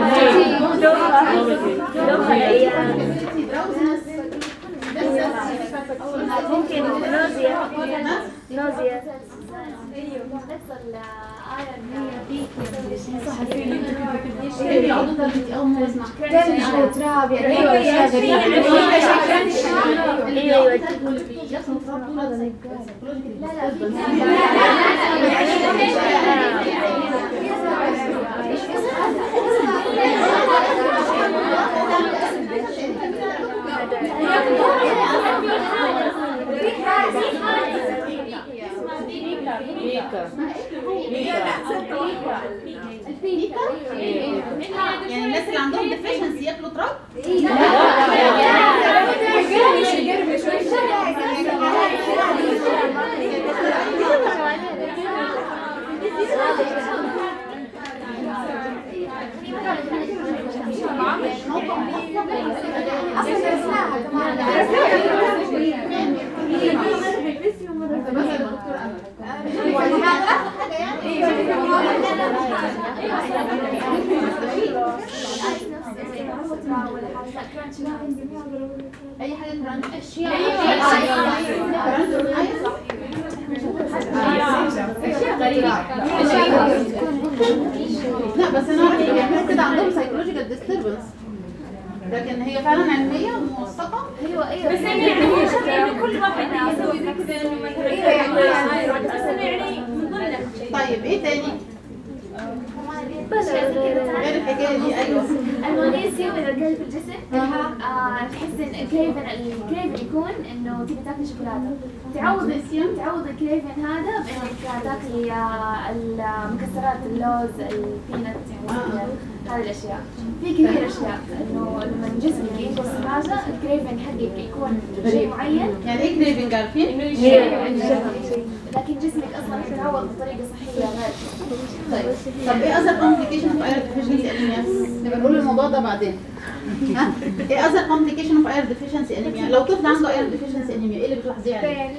ممكن نوزيا نوزيا نفس الايرون هي بيك ايه العضو ده اللي انت اول مره اسمعها تراب يعني ايوه أيوة، اللي أيوة. بيعتقدوا اللي بيجسموا تراب دول يعني الناس اللي عندهم ديفيشنسي ياكلوا تراب اي حاجه كرانش اشياء لا بس انا اعرف ان بيعملوا كده عندهم سايكولوجيكال ديستربنس لكن هي فعلا علميه وموثقه ايوه ايوه بس يعني كل واحد يسوي زي كذا انه مثلا بس انه يعني من ضمن طيب ايه تاني غير غير الحكايه دي ايوه المغنيسيوم اذا قل في الجسم آه، تحس ان الكريفن الكريفن يكون انه تبي تاكل شوكولاته تعوض المغنيسيوم؟ تعوض الكريفن هذا بانك تاكلي آه، المكسرات اللوز البينت يعني هذه الاشياء في كثير اشياء انه لما جسمك ينقص حاجه الكريفن حقك يكون شيء معين يعني ايه كريفنج عارفين؟ لكن جسمك اصلا يتعوض بطريقه صحيه غير طيب طب ايه اذر كومبليكيشن اوف اير ديفيشنسي انيميا نبقى نقول الموضوع ده بعدين ها ايه اذر كومبليكيشن اوف اير ديفيشنسي انيميا لو طفل عنده اير ديفيشنسي انيميا ايه اللي بتلاحظيه عليه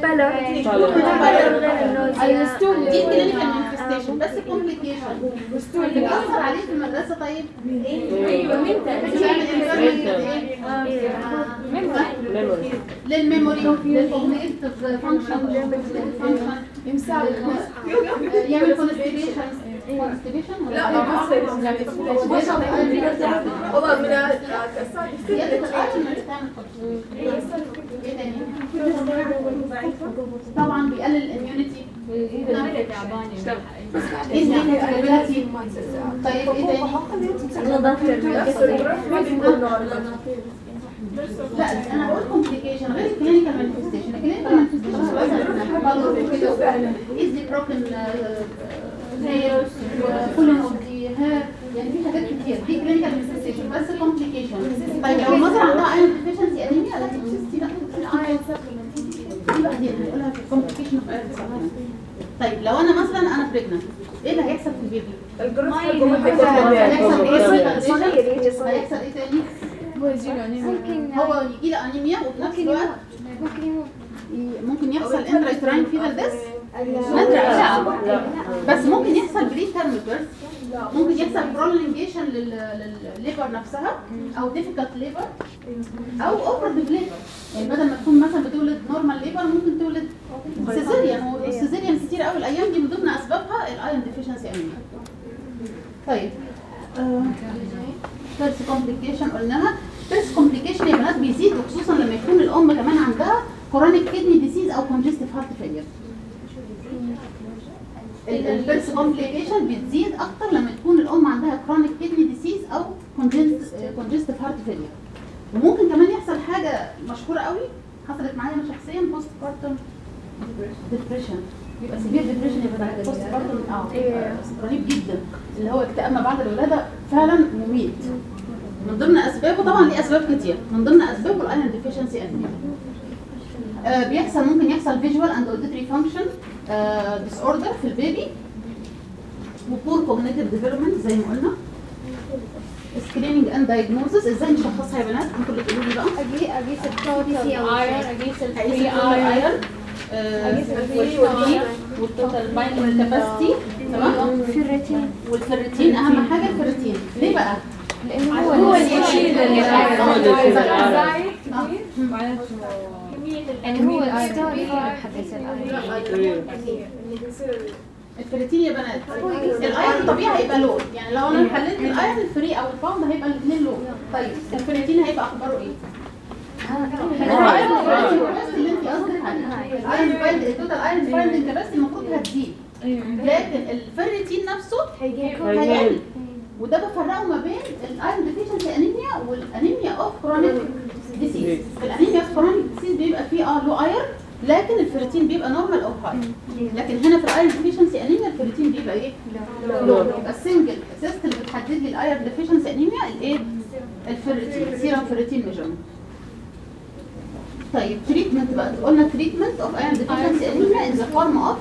دي كلينيكال مانيفستيشن بس كومبليكيشن اللي بيأثر عليه في المدرسه طيب ايوه للميموري للكوجنيتيف فانكشن يعمل كونستيبيشن كونستيبيشن والله من زياده الاكل بتعمل ايه تاني طبعا بيقلل الاميونيتي طيب ايه تاني لا انا بقول كومبليكيشن غير الكلينيكال مانيفستيشن الكلينيكال مانيفستيشن مثلا بالور كده ايزي بروكن نيلز وكل دي هير يعني في حاجات كتير دي كلينيكال مانيفستيشن بس كومبليكيشن طيب لو مثلا عندها ايرون ديفيشنسي انيميا لا تكسستي بقى دي بعدين هنقولها في الكومبليكيشن اوف ايرون طيب لو انا مثلا انا بريجننت ايه اللي هيحصل في البيبي؟ الجروث هيحصل ايه؟ هيحصل ايه تاني؟ ممكن هو يجي له انيميا وفي نفس الوقت ممكن يموت ي- ممكن يحصل انترايتراين فيبر ديس لا بس ممكن يحصل بري تيرم بيرث ممكن يحصل برولونجيشن للليبر نفسها او ديفيكالت ليبر او اوبرتيف ليبر يعني بدل ما تكون مثلا بتولد نورمال ليبر ممكن تولد سيزيريان والسيزيريان كتير قوي الايام دي من ضمن اسبابها الايرون ديفيشنسي انيميا طيب فيرست كومبليكيشن قلناها فيرست كومبليكيشن يا بنات بيزيد وخصوصا لما يكون الام كمان عندها كورونيك كيدني ديزيز او كونجستيف هارت فيلير الفيرست كومبليكيشن بتزيد اكتر لما تكون الام عندها كرونيك كيدني ديزيز او كونجستيف هارت فيلير وممكن كمان يحصل حاجه مشهوره قوي حصلت معايا انا شخصيا بوست بارتم ديبريشن بيبقى سيفير ديبريشن يبقى بعد بوست بارتم اه رهيب جدا اللي هو اكتئاب ما بعد الولاده فعلا مميت من ضمن اسبابه طبعا ليه اسباب كتير من ضمن اسبابه الايرون ديفيشنسي انيميا آه، بيحصل ممكن يحصل فيجوال اند اوديتري فانكشن ديس اوردر في البيبي وبور كوجنيتيف ديفلوبمنت زي ما قلنا سكريننج اند دايجنوزس ازاي نشخصها يا بنات انتوا اللي تقولوا لي بقى اجي اقيس التوتال ايرون اقيس هقيس الفري التوتال ايرون ايرون والتوتال بايندنج كاباسيتي تمام الفيرتين والفيرتين اهم حاجه الفيرتين ليه بقى؟ لانه هو هو اللي يشيل يعني هو الستوري حقت الايرون اللي بيصير الفيريتين يا بنات الايرون طبيعي هيبقى لو يعني لو انا حللت الايرون الفري او الباوند هيبقى الاثنين لو طيب الفيريتين هيبقى اخباره ايه؟ الايرون بس اللي انت قصدك عليه الايرون فايند التوتال ايرون فايندنج بس المفروض هتزيد لكن الفيريتين نفسه هيقل وده بفرقه ما بين الايرون ديفيشنسي انيميا والانيميا اوف كرونيك ديسيز الانيميا اوف كرونيك ديسيز بيبقى فيه اه لو ايرون لكن الفيريتين بيبقى نورمال او هاي لكن هنا في الايرون ديفيشنسي انيميا الفيريتين بيبقى ايه لو يبقى السنجل تيست اللي بتحدد لي الايرون ديفيشنسي انيميا الايه الفيريتين سيرم فيريتين ميجرمنت طيب تريتمنت بقى قلنا تريتمنت اوف ايرون ديفيشنسي انيميا ان ذا فورم اوف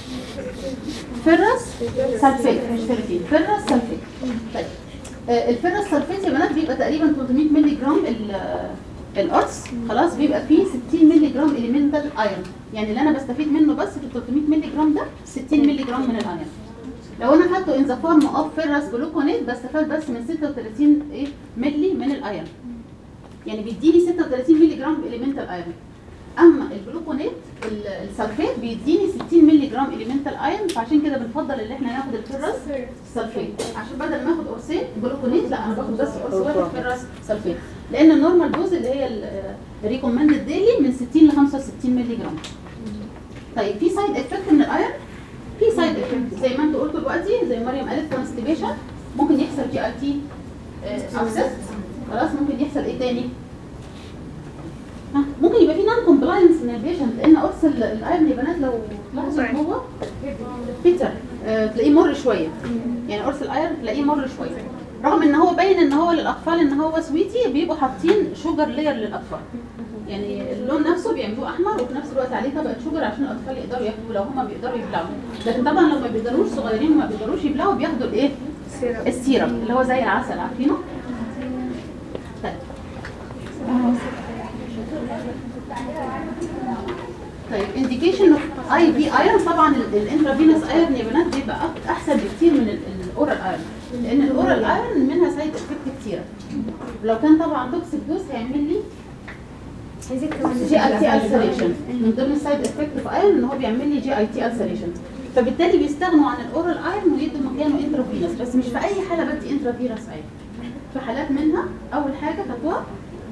فيرس سلفيت مش فيرتين فيرس سلفيت طيب آه، الفيرس سلفيت يا بنات بيبقى تقريبا 300 مللي جرام ال- القرص خلاص بيبقى فيه 60 مللي جرام اليمنتال ايرون يعني اللي انا بستفيد منه بس في ال 300 مللي جرام ده 60 مللي جرام من الايرون لو انا خدته ان ذا فورم اوف فيرس جلوكونيت بستفاد بس من 36 ايه مللي من الايرون يعني بيديني 36 مللي جرام اليمنتال ايرون اما الجلوكونات ال- السلفيت بيديني 60 مللي جرام اليمنتال ايرون فعشان كده بنفضل ان احنا ناخد الفرس سلفيت عشان بدل ما اخد قرصين جلوكونات لا انا باخد بس قرص واحد فرس سلفيت لان النورمال دوز اللي هي الريكومندد ديلي من 60 ل 65 مللي جرام طيب في سايد افكت من الايرون في سايد افكت زي ما انتوا قلتوا دلوقتي زي مريم قالت كونستيبيشن ممكن يحصل جي اي تي ابسس خلاص ممكن يحصل ايه تاني ها، ممكن يبقى في نون كومبلاينس من البيشنت لان قرص ال- الايرون يا بنات لو تلاحظوا ان هو بيتر آه، تلاقيه مر شويه يعني قرص الايرون تلاقيه مر شويه رغم ان هو باين ان هو للاطفال ان هو سويتي بيبقوا حاطين شوجر لير للاطفال يعني اللون نفسه بيعملوه احمر وفي نفس الوقت عليه طبقه شوجر عشان الاطفال يقدروا ياكلوا لو هما بيقدروا يبلعوا لكن طبعا لو ما بيقدروش صغيرين وما بيقدروش يبلعوا بياخدوا الايه السيرم اللي هو زي العسل عارفينه طيب طيب انديكيشن اوف اي بي ايرون طبعا الانترافينوس ايرون يا بنات بيبقى أك- احسن بكتير من الاورال ايرون لان الاورال ايرون منها سايد افكت كتيره لو كان طبعا توكسيك دوز هيعمل لي جي اي تي السريشن من ضمن السايد افكت في ايرون ان هو بيعمل لي جي اي تي السريشن فبالتالي بيستغنوا عن الاورال ايرون ويدوا مكانه انترافينوس بس مش في اي حاله بدي انترافينوس ايرون في حالات منها اول حاجه خطوه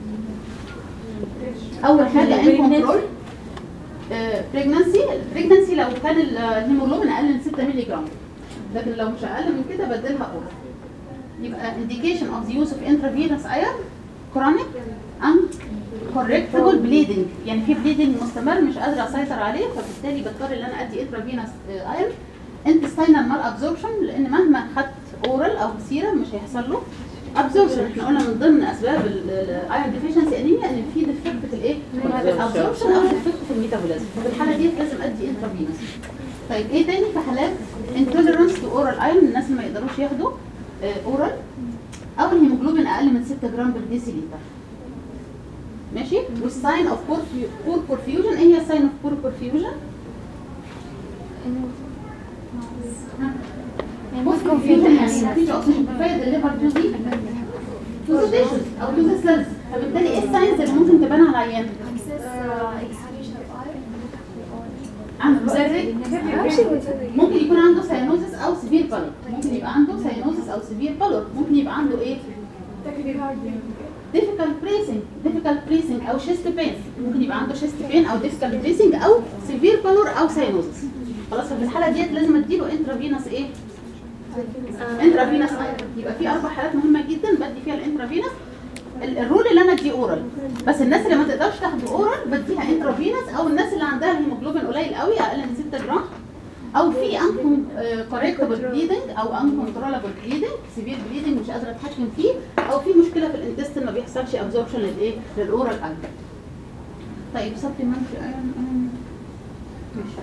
اول حاجه ان كنترول بريجنسي البريجنسي لو كان ال- الهيموجلوبين اقل من 6 مللي جرام لكن لو مش اقل من كده بدلها اورال يبقى indication of the use of intravenous iron chronic and correctable bleeding يعني في bleeding مستمر مش قادره اسيطر عليه فبالتالي بضطر ان انا ادي intravenous iron intestinal malabsorption لان مهما خدت اورال او سيرم مش هيحصل له absorption احنا قلنا من ضمن اسباب الايرون ديفيشنسي انيميا ان في ديفكت في الايه؟ في الابزوربشن او ديفكت في الميتابوليزم ففي الحاله دي لازم ادي انترافينوس طيب ايه تاني في حالات intolerance to oral iron الناس اللي ما يقدروش ياخدوا اورال او الهيموجلوبين اقل من 6 جرام بر ديسيليتر ماشي والساين اوف بور بورفيوجن ايه هي الساين اوف بور بورفيوجن ممكن في تحسن في اوكسجين كفايه الليفر تو دي تو سيشن او تو سيلز فبالتالي ايه الساينز اللي ممكن تبان على العيان عنده مزرق ممكن يكون عنده ساينوزس او سيفير بالور ممكن يبقى عنده ساينوزس او سيفير بالور ممكن يبقى عنده ايه difficult breathing difficult breathing او chest pain ممكن يبقى عنده chest pain او difficult breathing او severe بالور او ساينوزس خلاص ففي الحاله ديت لازم اديله انترافينوس ايه انترافينوس يبقى في اربع حالات مهمه جدا بدي فيها الانترافينوس ال- الرول اللي انا اديه اورال بس الناس اللي ما تقدرش تاخد اورال بديها انترافينوس او الناس اللي عندها الهيموجلوبين قليل قوي اقل من 6 جرام او في ان كوريكتبل بليدنج او ان كنترولبل بليدنج سيفير بليدنج مش قادره اتحكم فيه او في مشكله في الانتستين ما بيحصلش ابزوربشن للايه للاورال ايرون طيب سبلمنتري ايرون ماشي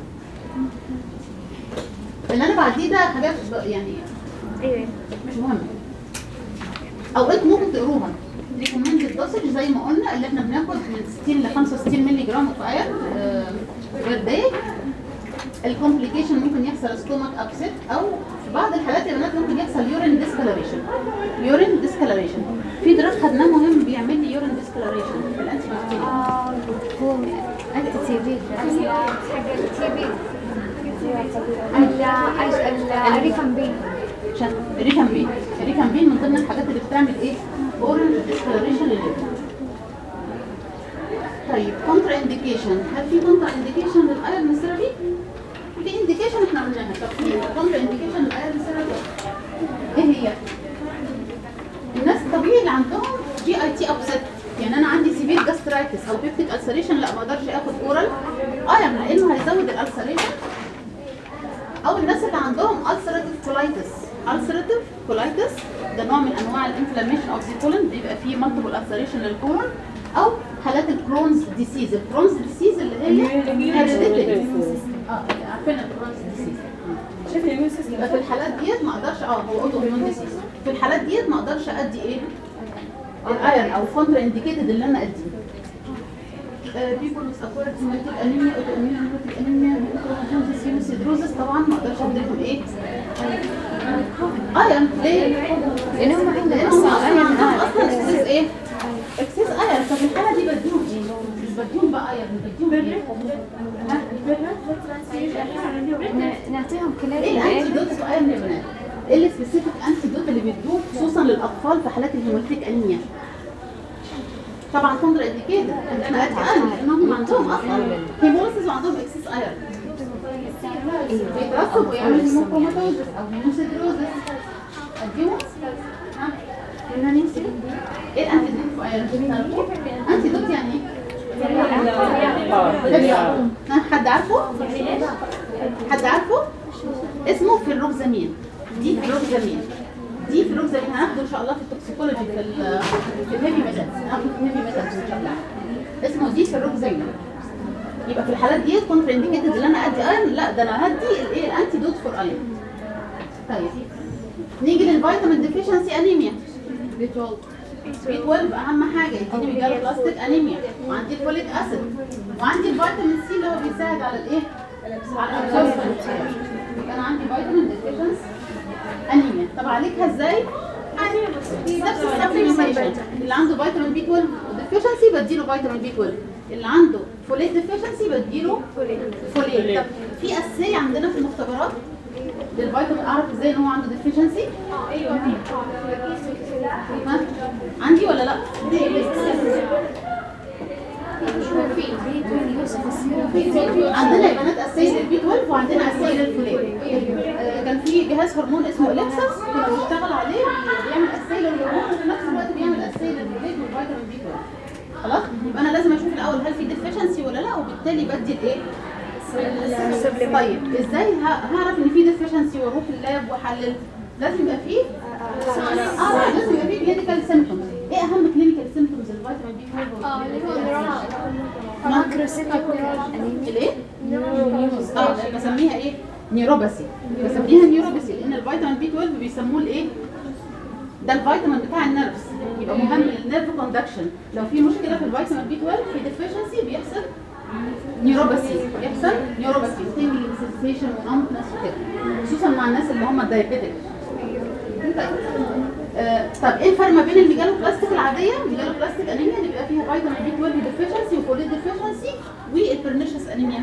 اللي انا بعديه ده حاجات ب- يعني مش مهمه او انتوا ممكن تقروها ريكومندد دوسج زي ما قلنا اللي احنا بناخد من 60 ل 65 مللي جرام اوف ايرون بير داي الكومبليكيشن ممكن يحصل ستومك ابسيت او في بعض الحالات يا بنات ممكن يحصل يورين ديسكلريشن يورين ديسكلريشن في دراج خدناه مهم بيعمل لي يورين ديسكلريشن في الانتي هو انت تي في حق التي في الريفامبين عشان ريكامبين ريكامبين من ضمن الحاجات اللي بتعمل ايه اورال ديسكلريشن للليفر طيب كونترا انديكيشن هل في كونترا انديكيشن للايرن ثيرابي في انديكيشن احنا قلناها طب في كونترا انديكيشن للايرن ثيرابي ايه هي الناس الطبيعي اللي عندهم جي اي تي ابسيت يعني انا عندي سيفير جاسترايتس او بيبتيك السريشن لا ما اقدرش اخد اورال ايرن لانه هيزود الالسريشن او الناس اللي عندهم ulcerative colitis ulcerative colitis ده نوع من انواع الانفلاميشن اوف ذا كولون بيبقى فيه multiple ulceration للكولون او حالات الكرونز ديسيز الكرونز ديسيز اللي هي hereditary اه عارفين الكرونز ديسيز يبقى في الحالات ديت ما اقدرش اه هو اوتو اميون ديسيز في الحالات ديت ما اقدرش ادي ايه الايرن او كونترا انديكيتد اللي انا اديه بيبول with acquired hemolytic anemia autoimmune hemolytic anemia microhydrosis sinusidosis طبعا ما اقدرش اديلهم ايه ايرن ليه؟ لانهم عندهم لانهم اصلا اصلا ايرن عندهم آه. اصلا اكسس ايه؟ اكسس ايرن ففي الحاله دي بديهم ايه؟ مش بديهم بقى ايرن بديهم ايه؟ ها؟ ن- نعطيهم ايه كلاري الانتيدوت في ايرن يا بنات؟ ايه السبيسيفيك انتيدوت اللي بيدوه خصوصا للاطفال في حالات الهيموليتيك انيميا؟ طبعا كونترا انديكيتد ان انا ادي ايرن لانهم عندهم اصلا هيموليسيس وعندهم اكسس ايرن بيترسب ويعمل هيموكروماتوزس او هيموسيدروزس اديهم ها؟ قلنا نمسك ايه الانتيدوت في ايرن؟ انتيدوت يعني ايه؟ ها، حد عارفه؟ حد عارفه؟ اسمه فيروكزامين دي فيروكزامين دي فيروكزامين هناخده ان شاء الله في التوكسيكولوجي في ال في الهيفي ميتالز هناخده في الهيفي ميتالز ان شاء الله اسمه دي فيروكزامين يبقى في الحالات ديت كونتر انديكيتد اللي انا ادي ايرن لا ده انا هدي الايه الانتي دوت فور ايرن طيب نيجي للفيتامين ديفيشنسي انيميا بي 12 بي 12 اهم حاجه يديني ميجالو بلاستيك انيميا وعندي الفوليك اسيد وعندي الفيتامين سي اللي هو بيساعد على الايه على الابسوربشن يبقى انا عندي فيتامين ديفيشنس انيميا طب اعالجها ازاي نفس السبلمنتيشن اللي عنده فيتامين بي 12 ديفيشنسي بديله فيتامين بي 12 اللي عنده فوليت ديفيشنسي بديله فوليت طب في اساسيه عندنا في المختبرات للفيتامين اعرف ازاي ان هو عنده ديفيشنسي ها عندي ولا لا عندنا يا بنات اساسيه للبي 12 وعندنا اساسيه للفوليت آه، كان في جهاز هرمون اسمه اليكسا كنا بنشتغل عليه بيعمل اساسيه للهرمون وفي نفس الوقت بيعمل اساسيه للفوليت والفيتامين بي 12 خلاص يبقى انا لازم اشوف الاول هل في ديفيشنسي ولا لا وبالتالي بدي الايه طيب ازاي ه- هعرف ان في ديفيشنسي واروح اللاب واحلل لازم يبقى فيه اه لازم يبقى فيه كلينيكال سيمبتومز ايه اهم كلينيكال سيمبتومز الفيتامين بي 12 ماكروسيتيك الايه اه بسميها ايه نيوروباثي بسميها نيوروباثي لان الفيتامين بي 12 بيسموه الايه ده الفيتامين بتاع النيرفز يبقى مهم للنيرف كوندكشن لو في مشكله في الفيتامين بي 12 في ديفيشنسي بيحصل نيوروباثي بيحصل نيوروباثي ستينجلينج سنسيشن ونمبنس وكده خصوصا مع الناس اللي هم الدايابيتك طيب آه، طب ايه الفرق ما بين الميجالو بلاستيك العاديه الميجالو بلاستيك انيميا اللي بيبقى فيها فيتامين بي 12 ديفيشنسي وفوليت ديفيشنسي والبرنيشس انيميا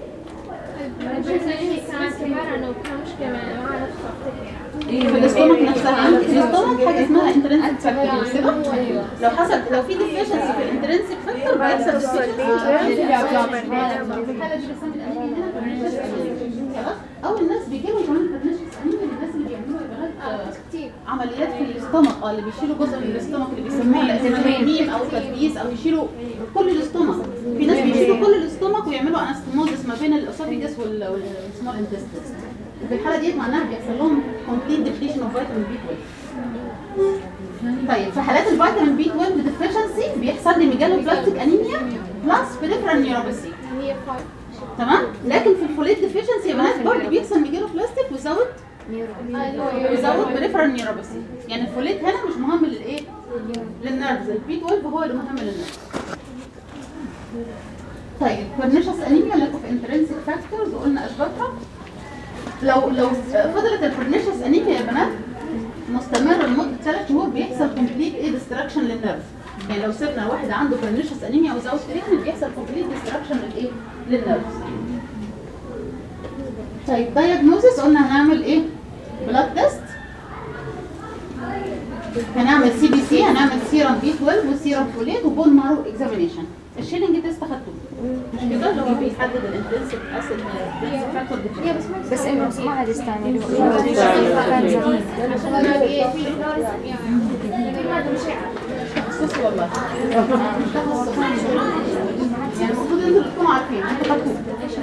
في الاستومك نفسها في الاستومك حاجه اسمها انترنسك فاكتور لو حصل لو في ديفيشنسي في الانترنسك فاكتور بيحصل deficiency في الحاله دي بسمي الانيميا هنا pernicious anemia. خلاص او الناس بيجيلهم كمان pernicious anemia للناس اللي بيعملوا ابراج عمليات في الاستومك اه اللي بيشيلوا جزء من الاستومك اللي بيسموه الاسمين او تدبيس او يشيلوا كل الاستومك في ناس بيشيلوا كل الاستومك ويعملوا انستموزس ما بين الاسوفيجس والسمول انتستس في الحاله ديت معناها بيحصل لهم complete depletion of vitamin B12 طيب في حالات الفيتامين بي 12 ديفيشنسي بيحصل لي ميجالو بلاستيك انيميا بلس بريفرال نيوروباثي تمام لكن في الفوليت ديفيشنسي يا بنات برضه بيحصل ميجالو بلاستيك وزود وزود بريفرال نيوروباثي يعني الفوليت هنا مش مهم للايه للنيرفز البي 12 هو اللي مهم للنيرفز طيب pernicious انيميا lack of intrinsic factors وقلنا اسبابها لو لو فضلت البرنيشس انيميا يا بنات مستمره لمده ثلاث شهور بيحصل كومبليت ايه ديستراكشن للنيرف يعني لو سيبنا واحد عنده برنيشس انيميا وزود تريتمنت بيحصل كومبليت ديستراكشن للايه للنيرف طيب دايجنوزس قلنا هنعمل ايه بلاد تيست هنعمل سي بي سي هنعمل سيرم بي 12 وسيرم فوليت وبون مارو اكزامينيشن الشيلنج تيست خدتوه مش كده اللي هو بيحدد الانتنسيف اسيد فاكتور بس انه ما عاد يستعملوا كان زمان تخصصي والله مش تخصصي يعني المفروض انتوا اللي تكونوا عارفين انتوا خدتوه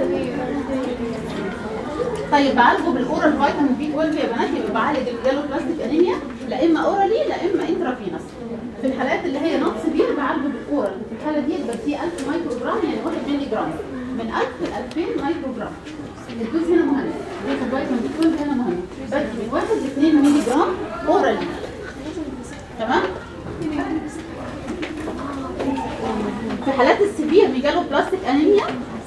طيب بعالجه بالاورال فيتامين بي 12 يا بنات يبقى بعالج الجالو بلاستيك انيميا لا اما اورالي لا اما انترافينوس في الحالات اللي هي نقص سبير بعالجه بالاورال في الحاله دي بديه 1000 مايكرو جرام يعني 1 مللي جرام من 1000 ل 2000 مايكرو جرام الدوز هنا مهم بياخد فيتامين بي 12 هنا مهم بدي من 1 ل 2 مللي جرام اورالي تمام في حالات السبير ميجالو بلاستيك انيميا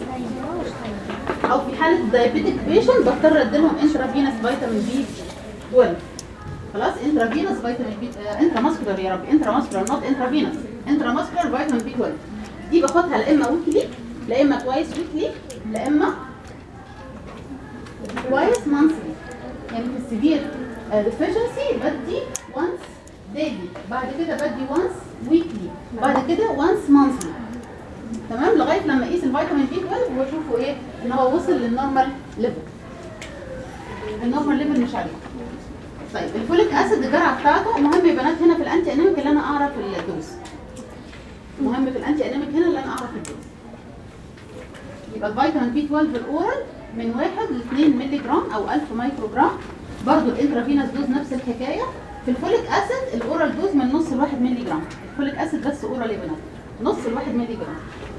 او في حاله الدايابيتك بيشنت بضطر اديلهم انترافينوس فيتامين بي 12 خلاص انترافينوس فيتامين بي آه انترا ماسكولار يا رب انترا ماسكولار نوت انترافينوس انترا ماسكولار فيتامين بي 12 دي باخدها لا اما ويكلي لا اما توايس ويكلي لا اما توايس مانثلي يعني في السيفير ديفيشنسي بدي وانس ديلي بعد كده بدي وانس ويكلي بعد كده وانس مانثلي تمام لغايه لما اقيس الفيتامين بي 12 واشوفه ايه ان هو وصل للنورمال ليفل النورمال ليفل مش عالي طيب الفوليك اسيد الجرعه بتاعته مهم يا بنات هنا في الانتي انيميك اللي انا اعرف الدوز مهم في الانتي انيميك هنا اللي انا اعرف الدوز يبقى الفيتامين بي 12 الاورال من 1 ل 2 مللي جرام او 1000 مايكرو جرام برضه الانترافينوس دوز نفس الحكايه في الفوليك اسيد الاورال دوز من نص ل 1 مللي جرام الفوليك اسيد بس اورال يا بنات نص ل 1 مللي جرام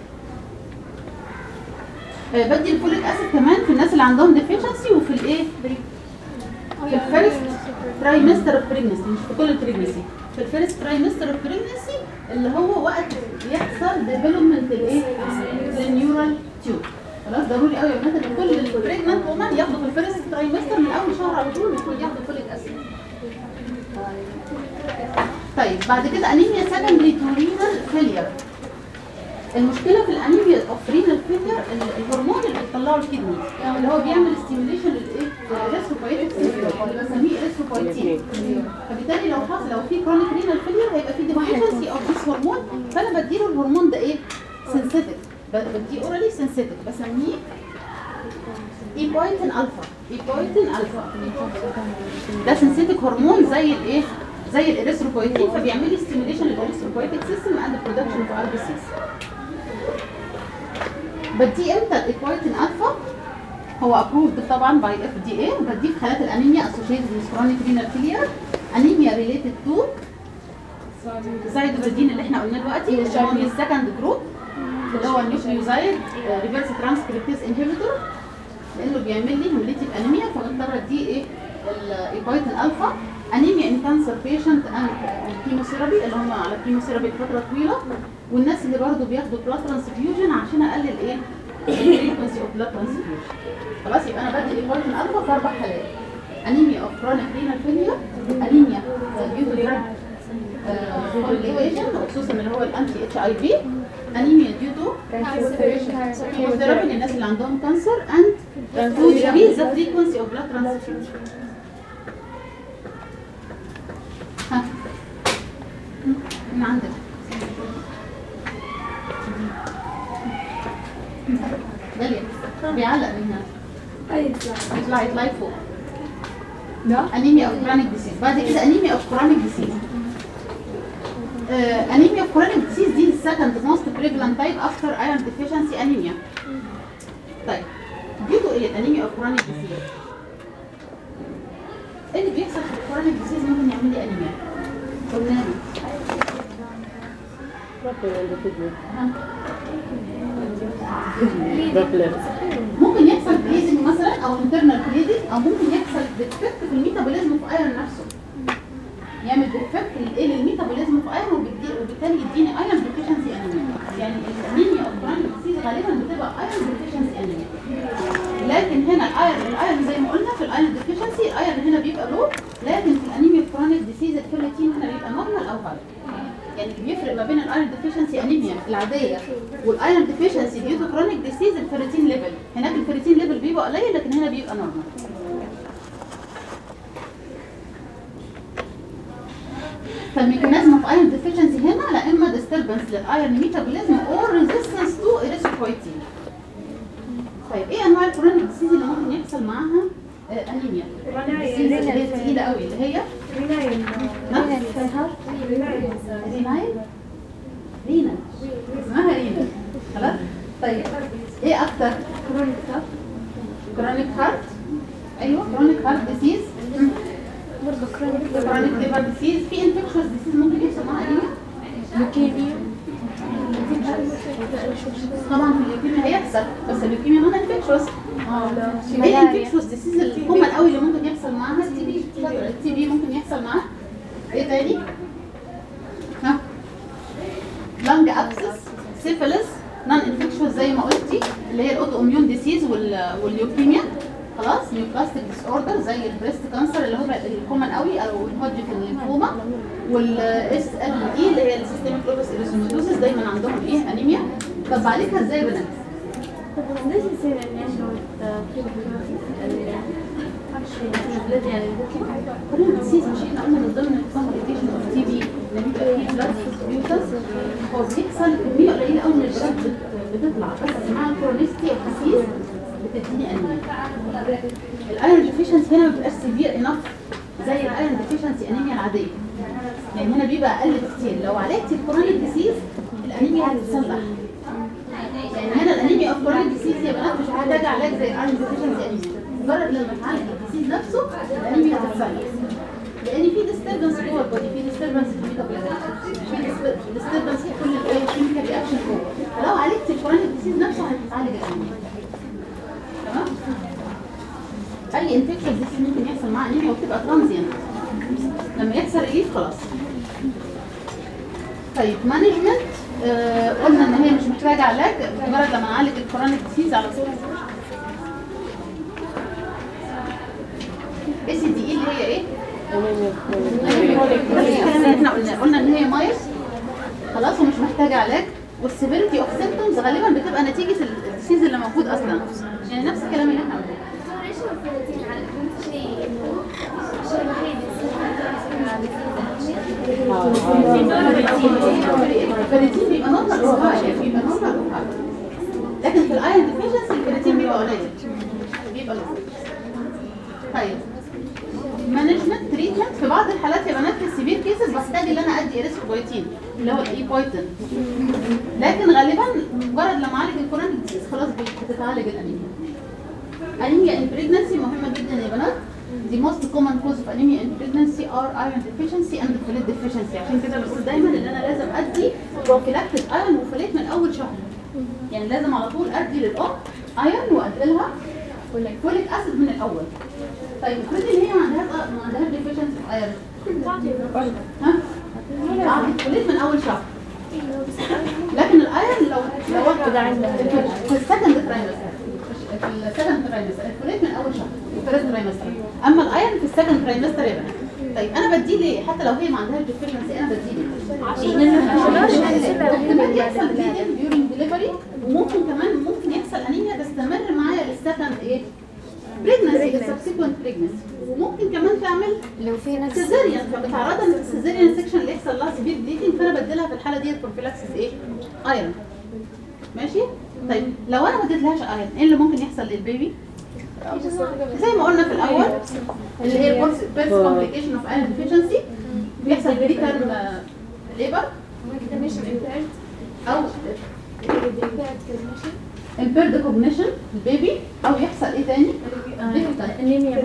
آه، بدي الفوليك اسيد كمان في الناس اللي عندهم ديفيشنسي وفي الايه في الفيرست ترايمستر اوف بريجنسي مش في كل البريجنسي في الفيرست ترايمستر اوف بريجنسي اللي هو وقت بيحصل ديفلوبمنت الايه النيورال تيوب خلاص ضروري قوي يا بنات ان كل البريجننت وومن ياخدوا في الفيرست ترايمستر من اول شهر على طول المفروض ياخدوا فوليك اسيد طيب بعد كده انيميا سكندري تو رينال فيلير المشكله في الانيميا اوف رينال فيلير الهرمون اللي بيطلعه الكدني اللي هو بيعمل ستيميوليشن للايه الريثروبويتيك سيستم اللي بسميه ريثروبويتين فبالتالي لو حصل لو في كرونيك رينال فيلير هيبقى في ديفيشنسي اوف ذيس هرمون فانا بديله الهرمون ده ايه سنسيتيف بديه اورالي سنسيتيف بسميه ايبويتين الفا ايبويتين الفا ده سنسيتيك هرمون زي الايه زي الاريثروبويتين فبيعمل لي ستيميوليشن للاريثروبويتيك سيستم اند برودكشن اوف ار بي سيز بديه امتى الايكويتين الفا هو ابروفد طبعا باي اف دي اي بديه في حالات الانيميا اسوشيتد with chronic renal failure انيميا ريليتد تو زايدوفيدين اللي احنا قلنا دلوقتي اللي هو من السكند جروب اللي هو النيوكليوزايد ريفرس ترانسكريبتيز انهبيتور لانه بيعمل لي هيموليتيك انيميا فبضطر اديه ايه الايكويتين الفا انيميا ان كانسر بيشنت اند كيموثيرابي اللي هم على كيموثيرابي لفتره طويله والناس اللي برضه بياخدوا بلاد ترانسفيوجن عشان اقلل ايه الفريكونسي اوف بلاد ترانسفيوجن خلاص يبقى انا بدي الايكويتين الفا في اربع حالات انيميا اوف كرونيك رينال فيلير انيميا ديو تو دراج فلوكتويشن وخصوصا اللي هو الانتي اتش اي في انيميا ديو تو كيموثيرابي للناس اللي عندهم كانسر اند تو decrease the frequency of blood transfusion ها من عندك داليا بيعلق من هنا يطلع يطلع فوق انيميا اوف كرونيك ديسيز بعد كده انيميا اوف كرونيك ديسيز انيميا اوف كرونيك ديسيز دي السكند موست بريفلنت تايب افتر ايرون ديفيشنسي انيميا طيب ديتو ايه الانيميا اوف كرونيك ديسيز ايه اللي بيحصل في الكرونيك ديسيز ممكن يعمل لي انيميا قلنا ممكن يحصل بليدنج مثلا او انترنال بليدنج او ممكن يحصل ديفكت في الميتابوليزم في ايرون نفسه يعمل ديفكت ايه للميتابوليزم في ايرون وبالتالي وبالتالي يديني ايرون ديفيشنسي انيميا يعني الانيميا او كرونيك ديسيز غالبا بتبقى ايرون ديفيشنسي انيميا لكن هنا الايرون الايرون زي ما قلنا في الايرون ديفيشنسي الايرون هنا بيبقى لو لكن في الانيميا كرونيك ديسيز الفيرتين هنا بيبقى نورمال او هاي يعني اللي بيفرق ما بين الايرون ديفيشنسي انيميا العاديه والايرون ديفيشنسي ديو تو كرونيك ديسيز الفيريتين ليفل هناك الفيريتين ليفل بيبقى قليل لكن هنا بيبقى نورمال فالميكانيزم اوف ايرون ديفيشنسي هنا لا اما ديستربنس للايرون ميتابوليزم اور ريزيستنس تو اريثروبويتين طيب ايه انواع الكرونيك ديسيز اللي ممكن يحصل معاها آه، انيميا الديسيز اللي هي تقيله قوي اللي هي نعم؟ رينايل رينا اسمها رينا خلاص طيب ايه اكتر كرونيك هارت كرونيك هارت ايوه كرونيك هارت ديسيز برضه كرونيك كرونيك ليفر ديسيز في انفكشوس ديسيز ممكن يحصل معاها ايه لوكيميا طبعا في الليوكيميا هيحصل بس الليوكيميا نون انفكشوس ايه الانفكشوس ديسيز الكومن قوي اللي ممكن يحصل معاها التي بي التي بي ممكن يحصل معاها ايه تاني ها لانج ابسس سيفيلس نون انفكشوس زي ما قلتي اللي هي الاوتو اميون ديسيز والليوكيميا خلاص نيوبلاستيك ديس اوردر زي البريست كانسر اللي هو الكومن قوي او الهودجكن ليمفوما والاس ال اي اللي هي السيستميك لوبس اريثروماتوسيس دايما عندهم ايه انيميا طب بعالجها ازاي يا بنات؟ طب ليش يصير النشوة كلنا ديسيز مش احنا قلنا من ضمن الكومبليكيشن اوف تي بي ان بيبقى فيه بلاد ديستريبيوترز هو بيحصل كميه قليله قوي من البلاد بت- بتطلع بس مع الكرونيستي اوف ديسيز بتديني انيميا الايرون ديفيشنسي هنا ما بيبقاش سيفير انف زي الايرون ديفيشنسي انيميا العاديه يعني هنا بيبقى اقل بكتير لو عالجتي الكرونيك ديسيز الانيميا هتتصلح يعني هنا الانيميا اوف كرونيك ديسيز يا بنات مش محتاجه علاج زي الايرون ديفيشنسي انيميا مجرد لما تعالج الديسيز نفسه الانيميا هتتصلح لان في ديستربنس جوه البودي في ديستربنس في الميتابوليزم في ديستربنس في كل الكيميكال رياكشن جوه فلو عالجت الكرونيك ديسيز نفسه هتتعالج الانيميا تمام اي انفكشن ديسيز ممكن يحصل معاه انيميا وبتبقى ترانزيانت لما يحصل ريليف خلاص طيب مانجمنت آه قلنا ان هي مش محتاجه علاج مجرد لما نعالج الكرونيك ديسيز على طول اي سي دي اي اللي هي ايه؟ نفس الكلام اللي احنا قلناه قلنا ان هي مايس خلاص ومش محتاجه علاج والسيفيريتي اوف سيمبتومز غالبا بتبقى نتيجه الديسيز اللي موجود اصلا يعني نفس الكلام اللي احنا قلناه ايش هو الفلاتين على فهمت شيء انه الشيء الوحيد الفيريتين بيبقى نورمال اوفر يعني بيبقى نورمال اوفر لكن في الايرون ديفيشنسي الفيريتين بيبقى قليل بيبقى قليل طيب مانجمنت تريتمنت في بعض الحالات يا بنات في السيفير كيسز بحتاج ان انا ادي اريثروبويتين اللي هو الاي بويتن لكن غالبا مجرد لما اعالج الكورونيك ديزيز خلاص بتتعالج الانيميا انيميا ان بريجنسي مهمه جدا يا بنات The most common cause of anemia in pregnancy are iron deficiency and folate deficiency عشان كده بنقول دايما ان انا لازم ادي prophylactic iron وفوليت من اول شهر يعني لازم على طول ادي للام ايرون وادي لها فوليك اسيد من الاول طيب افرضي ان هي ما عندهاش ما عندهاش ديفيشنسي في ايرون ها؟ اعطي فوليت من اول شهر لكن الايرون لو لو في السكند ترايمستر في السكند ترايمستر الفوليت من اول شهر في الثيرد ترايمستر اما الايرون في السكند ترايمستر يا بنات طيب انا بديه ليه حتى لو هي ما عندهاش ديفيشنسي انا بديه ليه احتمال يحصل بليدنج ديورنج ديليفري وممكن كمان ممكن يحصل انيميا تستمر معايا للسكند ايه بريجنسي السبسيكونت بريجنسي وممكن كمان تعمل لو في نفس سيزاريان فبتعرضها للسيزاريان سيكشن اللي يحصل لها سيفير بليدنج فانا بديلها في الحاله ديت بروفيلاكسيس ايه ايرون ماشي طيب لو انا ما اديتلهاش ايرون ايه اللي ممكن يحصل للبيبي زي ما قلنا في الاول اللي هي بيرث كومبليكيشن اوف ايرون ديفيشنسي بيحصل بري تيرم ليبر او impaired cognition البيبي او يحصل ايه تاني؟ انيميا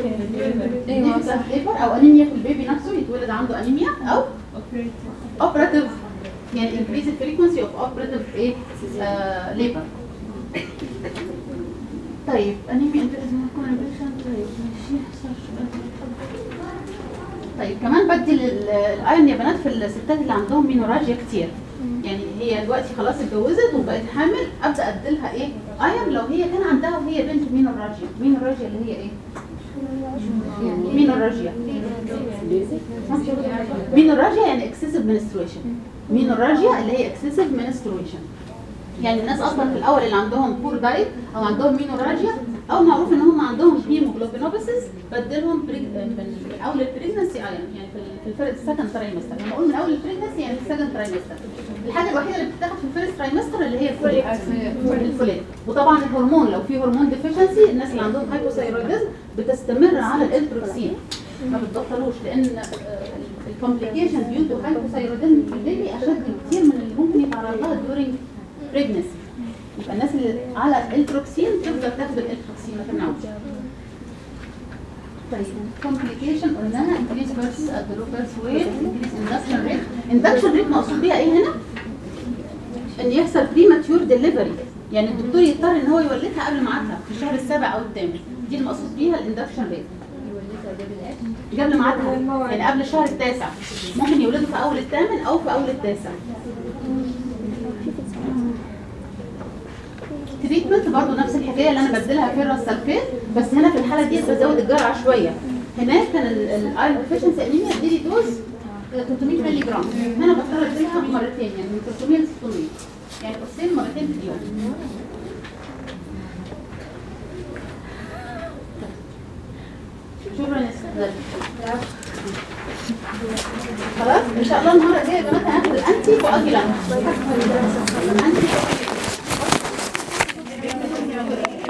ليبر او انيميا في البيبي نفسه يتولد عنده انيميا او اوبراتيف يعني increase the frequency of operative ايه ليبر طيب انيميا طيب ماشي طيب كمان بدي الايرون يا بنات في الستات اللي عندهم مينوراجيا كتير يعني هي دلوقتي خلاص اتجوزت وبقت حامل ابدا اديلها ايه ايرون لو هي كان عندها وهي بنت مينوراجيا مينوراجيا اللي هي ايه مينوراجيا مينوراجيا يعني اكسسيف منسترويشن مينوراجيا اللي هي اكسسيف منسترويشن يعني الناس اصلا في الاول اللي عندهم بور دايت او عندهم مينوراجيا او معروف ان هم عندهم هيموجلوبينوبيسيس بدلهم بريج... من من اول البريجنسي ايرون يعني في ال- في الفرق السكند ترايمستر لما اقول من اول البريجنسي يعني في السكند ترايمستر الحاجه الوحيده اللي بتتاخد في الفيرست ترايمستر اللي هي الفوليك الفوليك وطبعا الهرمون لو في هرمون ديفيشنسي الناس اللي عندهم هايبوثايرويدزم بتستمر على الالتروكسين ما بتبطلوش لان الكومبليكيشن ديو تو هايبوثايرويدزم في البيبي اشد بكتير من اللي ممكن يتعرض لها during pregnancy يبقى الناس اللي على الالتروكسين تفضل تاخد الالتروكسين ما تمنعوش طيب complication قلناها increase birth at the low birth weight increase induction rate induction rate مقصود بيها ايه هنا؟ ان يحصل premature delivery يعني الدكتور يضطر ان هو يولدها قبل ميعادها في الشهر السابع او الثامن دي المقصود بيها الاندكشن ريت قبل ميعادها يعني قبل الشهر التاسع ممكن يولدوا في اول الثامن او في اول التاسع تريتمنت برضه نفس الحكايه اللي انا بديلها فيرا سلفيت بس هنا في الحاله دي بزود الجرعه شويه هناك كان الايرون ديفيشنسي انيميا اديلي دوز 300 مللي جرام هنا بضطر اديلها مرتين يعني من 300 ل 600 يعني قرصين مرتين في اليوم شكرا يا استاذ خلاص ان شاء الله المره الجايه يا جماعه هناخد الانتي واجي انتي